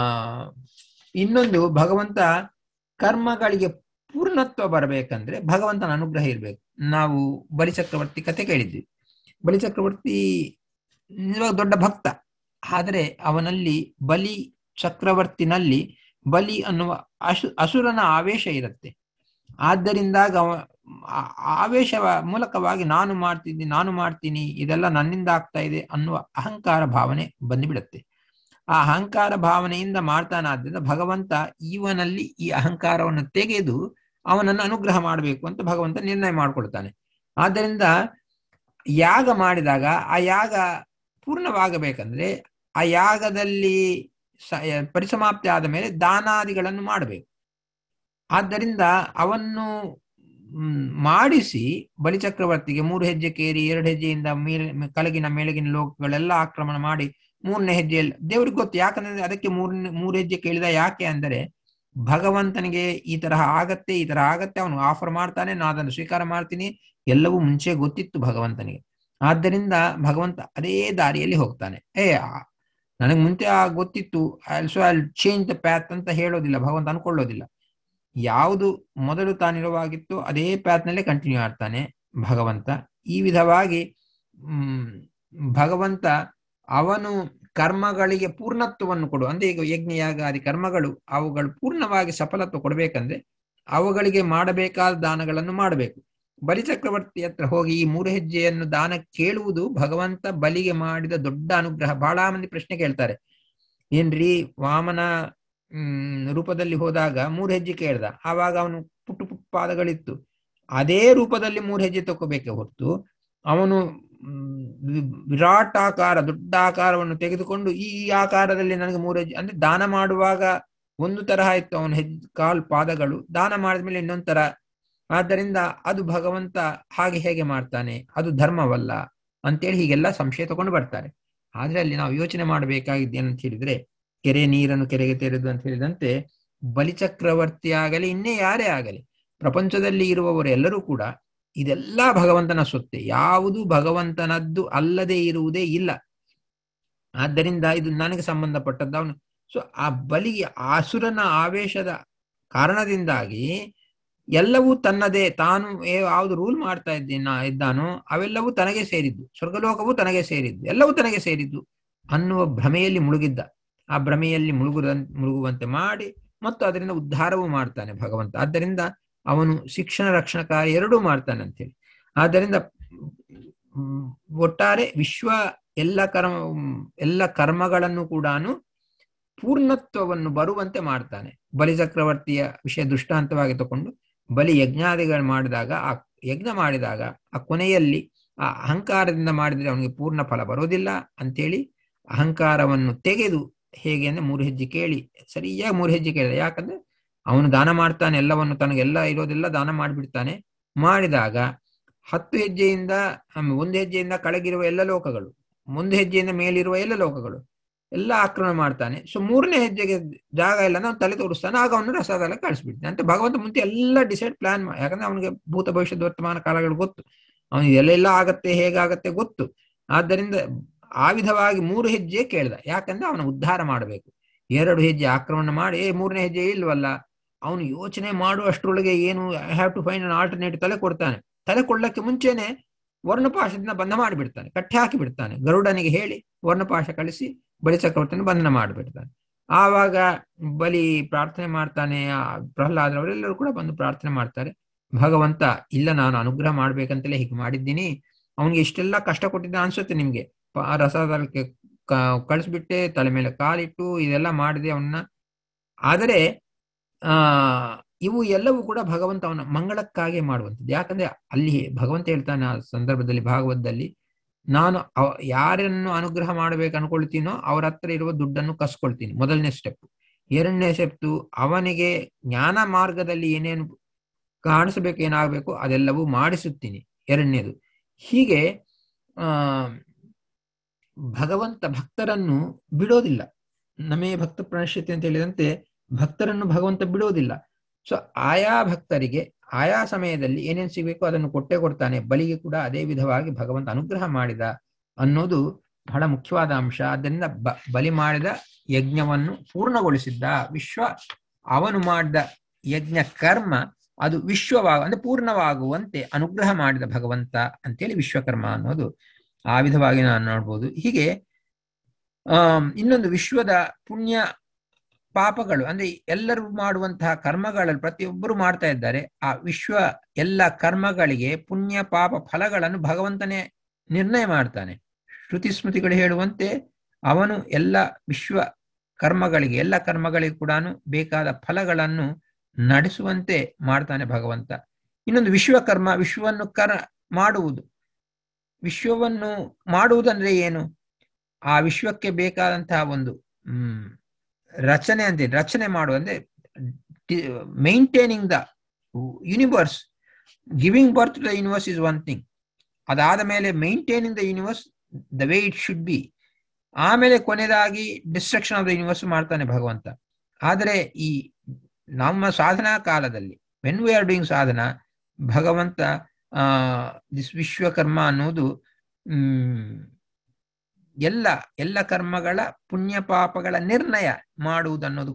ಇನ್ನೊಂದು ಭಗವಂತ ಕರ್ಮಗಳಿಗೆ ಪೂರ್ಣತ್ವ ಬರಬೇಕಂದ್ರೆ ಭಗವಂತನ ಅನುಗ್ರಹ ಇರಬೇಕು ನಾವು ಬಲಿಚಕ್ರವರ್ತಿ ಕತೆ ಕೇಳಿದ್ವಿ ಬಲಿಚಕ್ರವರ್ತಿ ನಿಜವಾಗ ದೊಡ್ಡ ಭಕ್ತ ಆದರೆ ಅವನಲ್ಲಿ ಬಲಿ ಚಕ್ರವರ್ತಿನಲ್ಲಿ ಬಲಿ ಅನ್ನುವ ಅಸು ಅಸುರನ ಆವೇಶ ಇರುತ್ತೆ ಆದ್ದರಿಂದಾಗ ಆವೇಶ ಮೂಲಕವಾಗಿ ನಾನು ಮಾಡ್ತಿದ್ದೀನಿ ನಾನು ಮಾಡ್ತೀನಿ ಇದೆಲ್ಲ ನನ್ನಿಂದ ಆಗ್ತಾ ಇದೆ ಅನ್ನುವ ಅಹಂಕಾರ ಭಾವನೆ ಬಂದುಬಿಡುತ್ತೆ ಆ ಅಹಂಕಾರ ಭಾವನೆಯಿಂದ ಮಾಡ್ತಾನಾದ್ರಿಂದ ಭಗವಂತ ಇವನಲ್ಲಿ ಈ ಅಹಂಕಾರವನ್ನು ತೆಗೆದು ಅವನನ್ನು ಅನುಗ್ರಹ ಮಾಡಬೇಕು ಅಂತ ಭಗವಂತ ನಿರ್ಣಯ ಮಾಡಿಕೊಳ್ತಾನೆ ಆದ್ದರಿಂದ ಯಾಗ ಮಾಡಿದಾಗ ಆ ಯಾಗ ಪೂರ್ಣವಾಗಬೇಕಂದ್ರೆ ಆ ಯಾಗದಲ್ಲಿ ಪರಿಸಮಾಪ್ತಿ ಆದ ಮೇಲೆ ದಾನಾದಿಗಳನ್ನು ಮಾಡಬೇಕು ಆದ್ದರಿಂದ ಅವನ್ನು ಮಾಡಿಸಿ ಬಲಿಚಕ್ರವರ್ತಿಗೆ ಮೂರು ಹೆಜ್ಜೆ ಕೇರಿ ಎರಡು ಹೆಜ್ಜೆಯಿಂದ ಮೇಲೆ ಕಲಗಿನ ಮೇಲಗಿನ ಲೋಕಗಳೆಲ್ಲ ಆಕ್ರಮಣ ಮಾಡಿ ಮೂರನೇ ಹೆಜ್ಜೆಯಲ್ಲಿ ದೇವ್ರಿಗೆ ಗೊತ್ತು ಯಾಕಂದ್ರೆ ಅದಕ್ಕೆ ಮೂರನೇ ಮೂರು ಹೆಜ್ಜೆ ಕೇಳಿದ ಯಾಕೆ ಅಂದರೆ ಭಗವಂತನಿಗೆ ಈ ತರಹ ಆಗತ್ತೆ ಈ ತರ ಆಗತ್ತೆ ಅವನು ಆಫರ್ ಮಾಡ್ತಾನೆ ನಾನು ಅದನ್ನು ಸ್ವೀಕಾರ ಮಾಡ್ತೀನಿ ಎಲ್ಲವೂ ಮುಂಚೆ ಗೊತ್ತಿತ್ತು ಭಗವಂತನಿಗೆ ಆದ್ದರಿಂದ ಭಗವಂತ ಅದೇ ದಾರಿಯಲ್ಲಿ ಹೋಗ್ತಾನೆ ಏ ನನಗೆ ಮುಂಚೆ ಆ ಗೊತ್ತಿತ್ತು also I change the path ಅಂತ ಹೇಳೋದಿಲ್ಲ ಭಗವಂತ ಅನ್ಕೊಳ್ಳೋದಿಲ್ಲ ಯಾವುದು ಮೊದಲು ತಾನಿರುವಾಗಿತ್ತು ಅದೇ ಪ್ಯಾತ್ನಲ್ಲೇ ಕಂಟಿನ್ಯೂ ಆಗ್ತಾನೆ ಭಗವಂತ ಈ ವಿಧವಾಗಿ ಹ್ಮ್ ಭಗವಂತ ಅವನು ಕರ್ಮಗಳಿಗೆ ಪೂರ್ಣತ್ವವನ್ನು ಕೊಡು ಅಂದ್ರೆ ಈಗ ಯಜ್ಞ ಯಾಗಾದಿ ಕರ್ಮಗಳು ಅವುಗಳು ಪೂರ್ಣವಾಗಿ ಸಫಲತ್ವ ಕೊಡಬೇಕಂದ್ರೆ ಅವುಗಳಿಗೆ ಮಾಡಬೇಕಾದ ದಾನಗಳನ್ನು ಮಾಡಬೇಕು ಬಲಿಚಕ್ರವರ್ತಿ ಹತ್ರ ಹೋಗಿ ಈ ಮೂರು ಹೆಜ್ಜೆಯನ್ನು ದಾನ ಕೇಳುವುದು ಭಗವಂತ ಬಲಿಗೆ ಮಾಡಿದ ದೊಡ್ಡ ಅನುಗ್ರಹ ಬಹಳ ಮಂದಿ ಪ್ರಶ್ನೆ ಕೇಳ್ತಾರೆ ಏನ್ರಿ ವಾಮನ ಹ್ಮ್ ರೂಪದಲ್ಲಿ ಹೋದಾಗ ಮೂರು ಹೆಜ್ಜೆ ಕೇಳ್ದ ಆವಾಗ ಅವನು ಪುಟ್ಟು ಪುಟ್ಟು ಪಾದಗಳಿತ್ತು ಅದೇ ರೂಪದಲ್ಲಿ ಮೂರು ಹೆಜ್ಜೆ ತಗೋಬೇಕೆ ಹೊರತು ಅವನು ವಿರಾಟ್ ಆಕಾರ ದೊಡ್ಡ ಆಕಾರವನ್ನು ತೆಗೆದುಕೊಂಡು ಈ ಆಕಾರದಲ್ಲಿ ನನಗೆ ಮೂರು ಹೆಜ್ಜೆ ಅಂದ್ರೆ ದಾನ ಮಾಡುವಾಗ ಒಂದು ತರಹ ಇತ್ತು ಅವನ ಹೆಜ್ಜೆ ಕಾಲ್ ಪಾದಗಳು ದಾನ ಮಾಡಿದ್ಮೇಲೆ ಇನ್ನೊಂದ್ ತರ ಆದ್ದರಿಂದ ಅದು ಭಗವಂತ ಹಾಗೆ ಹೇಗೆ ಮಾಡ್ತಾನೆ ಅದು ಧರ್ಮವಲ್ಲ ಅಂತೇಳಿ ಹೀಗೆಲ್ಲ ಸಂಶಯ ತಗೊಂಡು ಬರ್ತಾರೆ ಆದ್ರೆ ಅಲ್ಲಿ ನಾವು ಯೋಚನೆ ಮಾಡಬೇಕಾಗಿದ್ದು ಏನಂತ ಹೇಳಿದ್ರೆ ಕೆರೆ ನೀರನ್ನು ಕೆರೆಗೆ ತೆರೆದು ಅಂತ ಹೇಳಿದಂತೆ ಬಲಿಚಕ್ರವರ್ತಿ ಆಗಲಿ ಇನ್ನೇ ಯಾರೇ ಆಗಲಿ ಪ್ರಪಂಚದಲ್ಲಿ ಇರುವವರು ಎಲ್ಲರೂ ಕೂಡ ಇದೆಲ್ಲ ಭಗವಂತನ ಸೊತ್ತೆ ಯಾವುದು ಭಗವಂತನದ್ದು ಅಲ್ಲದೆ ಇರುವುದೇ ಇಲ್ಲ ಆದ್ದರಿಂದ ಇದು ನನಗೆ ಸಂಬಂಧಪಟ್ಟದ್ದು ಅವನು ಸೊ ಆ ಬಲಿಗೆ ಆಸುರನ ಆವೇಶದ ಕಾರಣದಿಂದಾಗಿ ಎಲ್ಲವೂ ತನ್ನದೇ ತಾನು ಯಾವುದು ರೂಲ್ ಮಾಡ್ತಾ ಇದ್ದೀನ ಇದ್ದಾನೋ ಅವೆಲ್ಲವೂ ತನಗೆ ಸೇರಿದ್ದು ಸ್ವರ್ಗಲೋಕವೂ ತನಗೆ ಸೇರಿದ್ದು ಎಲ್ಲವೂ ತನಗೆ ಸೇರಿದ್ದು ಅನ್ನುವ ಭ್ರಮೆಯಲ್ಲಿ ಮುಳುಗಿದ್ದ ಆ ಭ್ರಮೆಯಲ್ಲಿ ಮುಳುಗುದ ಮುಳುಗುವಂತೆ ಮಾಡಿ ಮತ್ತು ಅದರಿಂದ ಉದ್ಧಾರವೂ ಮಾಡ್ತಾನೆ ಭಗವಂತ ಆದ್ದರಿಂದ ಅವನು ಶಿಕ್ಷಣ ರಕ್ಷಣಕಾರಿ ಎರಡೂ ಮಾಡ್ತಾನೆ ಅಂತೇಳಿ ಆದ್ದರಿಂದ ಒಟ್ಟಾರೆ ವಿಶ್ವ ಎಲ್ಲ ಕರ್ಮ ಎಲ್ಲ ಕರ್ಮಗಳನ್ನು ಕೂಡ ಪೂರ್ಣತ್ವವನ್ನು ಬರುವಂತೆ ಮಾಡ್ತಾನೆ ಬಲಿ ಚಕ್ರವರ್ತಿಯ ವಿಷಯ ದೃಷ್ಟಾಂತವಾಗಿ ತಕೊಂಡು ಬಲಿ ಯಜ್ಞಾದಿಗಳು ಮಾಡಿದಾಗ ಆ ಯಜ್ಞ ಮಾಡಿದಾಗ ಆ ಕೊನೆಯಲ್ಲಿ ಆ ಅಹಂಕಾರದಿಂದ ಮಾಡಿದ್ರೆ ಅವನಿಗೆ ಪೂರ್ಣ ಫಲ ಬರೋದಿಲ್ಲ ಅಂತೇಳಿ ಅಹಂಕಾರವನ್ನು ತೆಗೆದು ಹೇಗೆ ಅಂದ್ರೆ ಮೂರು ಹೆಜ್ಜೆ ಕೇಳಿ ಸರಿಯಾಗಿ ಮೂರು ಹೆಜ್ಜೆ ಕೇಳಿದ ಯಾಕಂದ್ರೆ ಅವನು ದಾನ ಮಾಡ್ತಾನೆ ಎಲ್ಲವನ್ನು ತನಗೆಲ್ಲ ಇರೋದೆಲ್ಲ ದಾನ ಮಾಡಿಬಿಡ್ತಾನೆ ಮಾಡಿದಾಗ ಹತ್ತು ಹೆಜ್ಜೆಯಿಂದ ಒಂದು ಹೆಜ್ಜೆಯಿಂದ ಕೆಳಗಿರುವ ಎಲ್ಲ ಲೋಕಗಳು ಒಂದು ಹೆಜ್ಜೆಯಿಂದ ಮೇಲಿರುವ ಎಲ್ಲ ಲೋಕಗಳು ಎಲ್ಲ ಆಕ್ರಮಣ ಮಾಡ್ತಾನೆ ಸೊ ಮೂರನೇ ಹೆಜ್ಜೆಗೆ ಜಾಗ ಇಲ್ಲ ನಾವು ತಲೆ ತೋರಿಸ್ತಾನೆ ಆಗ ಅವನು ರಸದಲ್ಲ ಕಳಿಸ್ಬಿಡ್ತಾನೆ ಅಂತ ಭಗವಂತ ಮುಂಚೆ ಎಲ್ಲ ಡಿಸೈಡ್ ಪ್ಲಾನ್ ಮಾಡಿ ಯಾಕಂದ್ರೆ ಅವನಿಗೆ ಭೂತ ಭವಿಷ್ಯದ ವರ್ತಮಾನ ಕಾಲಗಳು ಗೊತ್ತು ಅವನಿಗೆ ಎಲ್ಲೆಲ್ಲ ಆಗತ್ತೆ ಹೇಗಾಗತ್ತೆ ಗೊತ್ತು ಆದ್ದರಿಂದ ಆ ವಿಧವಾಗಿ ಮೂರು ಹೆಜ್ಜೆ ಕೇಳ್ದ ಯಾಕಂದ್ರೆ ಅವನ ಉದ್ಧಾರ ಮಾಡಬೇಕು ಎರಡು ಹೆಜ್ಜೆ ಆಕ್ರಮಣ ಮಾಡಿ ಮೂರನೇ ಹೆಜ್ಜೆ ಇಲ್ವಲ್ಲ ಅವನು ಯೋಚನೆ ಮಾಡುವಷ್ಟರೊಳಗೆ ಏನು I have to find an alternative ತಲೆ ಕೊಡ್ತಾನೆ ತಲೆ ಕೊಡ್ಲಕ್ಕೆ ಮುಂಚೆನೆ ವರ್ಣಪಾಶದಿಂದ ಬಂಧ ಮಾಡಿಬಿಡ್ತಾನೆ ಕಟ್ಟಿ ಹಾಕಿ ಬಿಡ್ತಾನೆ ಗರುಡನಿಗೆ ಹೇಳಿ ವರ್ಣಪಾಶ ಕಳಿಸಿ ಬಲಿ ಚಕ್ರವರ್ತಿಯನ್ನು ಬಂಧನ ಮಾಡಿಬಿಡ್ತಾನೆ ಆವಾಗ ಬಲಿ ಪ್ರಾರ್ಥನೆ ಮಾಡ್ತಾನೆ ಪ್ರಹ್ಲಾದರವರೆಲ್ಲರೂ ಕೂಡ ಬಂದು ಪ್ರಾರ್ಥನೆ ಮಾಡ್ತಾರೆ ಭಗವಂತ ಇಲ್ಲ ನಾನು ಅನುಗ್ರಹ ಮಾಡ್ಬೇಕಂತಲೇ ಹೀಗೆ ಮಾಡಿದ್ದೀನಿ ಅವನಿಗೆ ಇಷ್ಟೆಲ್ಲ ಕಷ್ಟ ಕೊಟ್ಟಿದ್ದ ಅನ್ಸುತ್ತೆ ನಿಮ್ಗೆ ರಸದಕ್ಕೆ ಕಳಿಸ್ಬಿಟ್ಟೆ ತಲೆ ಮೇಲೆ ಕಾಲಿಟ್ಟು ಇದೆಲ್ಲ ಮಾಡಿದೆ ಅವನ್ನ ಆದರೆ ಆ ಇವು ಎಲ್ಲವೂ ಕೂಡ ಭಗವಂತ ಅವನ ಮಂಗಳಕ್ಕಾಗಿ ಮಾಡುವಂಥದ್ದು ಯಾಕಂದ್ರೆ ಅಲ್ಲಿ ಭಗವಂತ ಹೇಳ್ತಾನೆ ಆ ಸಂದರ್ಭದಲ್ಲಿ ಭಾಗವತದಲ್ಲಿ ನಾನು ಯಾರನ್ನು ಅನುಗ್ರಹ ಮಾಡ್ಬೇಕು ಅನ್ಕೊಳ್ತೀನೋ ಅವ್ರ ಹತ್ರ ಇರುವ ದುಡ್ಡನ್ನು ಕಸ್ಕೊಳ್ತೀನಿ ಮೊದಲನೇ ಸ್ಟೆಪ್ ಎರಡನೇ ಸ್ಟೆಪ್ ಅವನಿಗೆ ಜ್ಞಾನ ಮಾರ್ಗದಲ್ಲಿ ಏನೇನು ಕಾಣಿಸಬೇಕು ಏನಾಗಬೇಕು ಅದೆಲ್ಲವೂ ಮಾಡಿಸುತ್ತೀನಿ ಎರಡನೇದು ಹೀಗೆ ಆ ಭಗವಂತ ಭಕ್ತರನ್ನು ಬಿಡೋದಿಲ್ಲ ನಮೇ ಭಕ್ತ ಪ್ರಣಶ್ಯತೆ ಅಂತ ಹೇಳಿದಂತೆ ಭಕ್ತರನ್ನು ಭಗವಂತ ಬಿಡೋದಿಲ್ಲ ಸೊ ಆಯಾ ಭಕ್ತರಿಗೆ ಆಯಾ ಸಮಯದಲ್ಲಿ ಏನೇನು ಸಿಗಬೇಕು ಅದನ್ನು ಕೊಟ್ಟೆ ಕೊಡ್ತಾನೆ ಬಲಿಗೆ ಕೂಡ ಅದೇ ವಿಧವಾಗಿ ಭಗವಂತ ಅನುಗ್ರಹ ಮಾಡಿದ ಅನ್ನೋದು ಬಹಳ ಮುಖ್ಯವಾದ ಅಂಶ ಆದ್ದರಿಂದ ಬ ಬಲಿ ಮಾಡಿದ ಯಜ್ಞವನ್ನು ಪೂರ್ಣಗೊಳಿಸಿದ್ದ ವಿಶ್ವ ಅವನು ಮಾಡಿದ ಯಜ್ಞ ಕರ್ಮ ಅದು ವಿಶ್ವವಾಗ ಅಂದ್ರೆ ಪೂರ್ಣವಾಗುವಂತೆ ಅನುಗ್ರಹ ಮಾಡಿದ ಭಗವಂತ ಅಂತೇಳಿ ವಿಶ್ವಕರ್ಮ ಅನ್ನೋದು ಆ ವಿಧವಾಗಿ ನಾನು ನೋಡ್ಬೋದು ಹೀಗೆ ಆ ಇನ್ನೊಂದು ವಿಶ್ವದ ಪುಣ್ಯ ಪಾಪಗಳು ಅಂದ್ರೆ ಎಲ್ಲರೂ ಮಾಡುವಂತಹ ಕರ್ಮಗಳಲ್ಲಿ ಪ್ರತಿಯೊಬ್ಬರು ಮಾಡ್ತಾ ಇದ್ದಾರೆ ಆ ವಿಶ್ವ ಎಲ್ಲ ಕರ್ಮಗಳಿಗೆ ಪುಣ್ಯ ಪಾಪ ಫಲಗಳನ್ನು ಭಗವಂತನೇ ನಿರ್ಣಯ ಮಾಡ್ತಾನೆ ಶ್ರುತಿ ಸ್ಮೃತಿಗಳು ಹೇಳುವಂತೆ ಅವನು ಎಲ್ಲ ವಿಶ್ವ ಕರ್ಮಗಳಿಗೆ ಎಲ್ಲ ಕರ್ಮಗಳಿಗೆ ಕೂಡ ಬೇಕಾದ ಫಲಗಳನ್ನು ನಡೆಸುವಂತೆ ಮಾಡ್ತಾನೆ ಭಗವಂತ ಇನ್ನೊಂದು ವಿಶ್ವಕರ್ಮ ವಿಶ್ವವನ್ನು ಕರ್ ಮಾಡುವುದು ವಿಶ್ವವನ್ನು ಮಾಡುವುದಂದ್ರೆ ಏನು ಆ ವಿಶ್ವಕ್ಕೆ ಬೇಕಾದಂತಹ ಒಂದು ಹ್ಮ್ ರಚನೆ ಅಂತ ರಚನೆ ಮಾಡುವ ಅಂದ್ರೆ maintaining the universe giving birth the universe is one thing ಅದಾದ ಮೇಲೆ maintaining the universe the way it should be ಆಮೇಲೆ ಕೊನೆಯದಾಗಿ ಡಿಸ್ಟ್ರಕ್ಷನ್ ಆಫ್ ದ ಯೂನಿವರ್ಸ್ ಮಾಡ್ತಾನೆ ಭಗವಂತ ಆದರೆ ಈ ನಮ್ಮ ಸಾಧನಾ ಕಾಲದಲ್ಲಿ ವೆನ್ ವಿ ಆರ್ ಡೂಯಿಂಗ್ ಸಾಧನ ಭಗವಂತ ಆ ದಿಸ್ ವಿಶ್ವಕರ್ಮ ಅನ್ನೋದು ಹ್ಮ್ ಎಲ್ಲ ಎಲ್ಲ ಕರ್ಮಗಳ ಪುಣ್ಯ ಪಾಪಗಳ ನಿರ್ಣಯ ಮಾಡುವುದನ್ನೋದು ಕೂಡ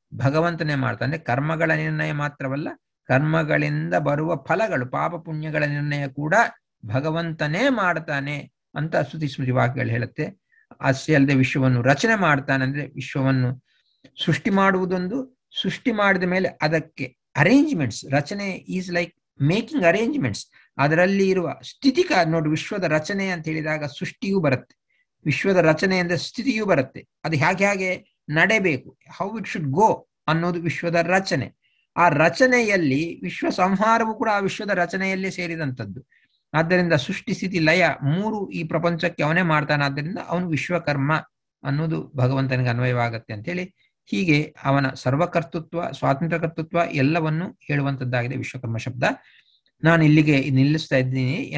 ಭಗವಂತನೇ ಮಾಡ್ತಾನೆ ಕರ್ಮಗಳ ನಿರ್ಣಯ ಮಾತ್ರವಲ್ಲ ಕರ್ಮಗಳಿಂದ ಬರುವ ಫಲಗಳು ಪಾಪ ಪುಣ್ಯಗಳ ನಿರ್ಣಯ ಕೂಡ ಭಗವಂತನೇ ಮಾಡ್ತಾನೆ ಅಂತ ಸ್ತುತಿ ಸ್ಮೃತಿ ವಾಕ್ಯಗಳು ಹೇಳುತ್ತೆ ಅಷ್ಟೇ ಅಲ್ಲದೆ ವಿಶ್ವವನ್ನು ರಚನೆ ಮಾಡ್ತಾನೆ ಅಂದ್ರೆ ವಿಶ್ವವನ್ನು ಸೃಷ್ಟಿ ಮಾಡುವುದೊಂದು ಸೃಷ್ಟಿ ಮಾಡಿದ ಮೇಲೆ ಅದಕ್ಕೆ ಅರೇಂಜ್ಮೆಂಟ್ಸ್ ರಚನೆ ಈಸ್ ಲೈಕ್ ಮೇಕಿಂಗ್ ಅರೇಂಜ್ಮೆಂಟ್ಸ್ ಅದರಲ್ಲಿ ಇರುವ ಸ್ಥಿತಿಕ ನೋಡಿ ವಿಶ್ವದ ರಚನೆ ಅಂತ ಹೇಳಿದಾಗ ಸೃಷ್ಟಿಯೂ ಬರುತ್ತೆ ವಿಶ್ವದ ರಚನೆ ಅಂದ್ರೆ ಸ್ಥಿತಿಯೂ ಬರುತ್ತೆ ಅದು ಹೇಗೆ ಹೇಗೆ ನಡೆಬೇಕು ಹೌ ಇಟ್ ಶುಡ್ ಗೋ ಅನ್ನೋದು ವಿಶ್ವದ ರಚನೆ ಆ ರಚನೆಯಲ್ಲಿ ವಿಶ್ವ ಸಂಹಾರವು ಕೂಡ ಆ ವಿಶ್ವದ ರಚನೆಯಲ್ಲೇ ಸೇರಿದಂಥದ್ದು ಆದ್ದರಿಂದ ಸೃಷ್ಟಿ ಸ್ಥಿತಿ ಲಯ ಮೂರು ಈ ಪ್ರಪಂಚಕ್ಕೆ ಅವನೇ ಮಾಡ್ತಾನೆ ಆದ್ದರಿಂದ ಅವನು ವಿಶ್ವಕರ್ಮ ಅನ್ನೋದು ಭಗವಂತನಿಗೆ ಅನ್ವಯವಾಗತ್ತೆ ಅಂತೇಳಿ ಹೀಗೆ ಅವನ ಸರ್ವಕರ್ತೃತ್ವ ಸ್ವಾತಂತ್ರ್ಯ ಕರ್ತೃತ್ವ ಎಲ್ಲವನ್ನು ಹೇಳುವಂತದ್ದಾಗಿದೆ ವಿಶ್ವಕರ್ಮ ಶಬ್ದ ನಾನು ಇಲ್ಲಿಗೆ ನಿಲ್ಲಿಸ್ತಾ ಇದ್ದೀನಿ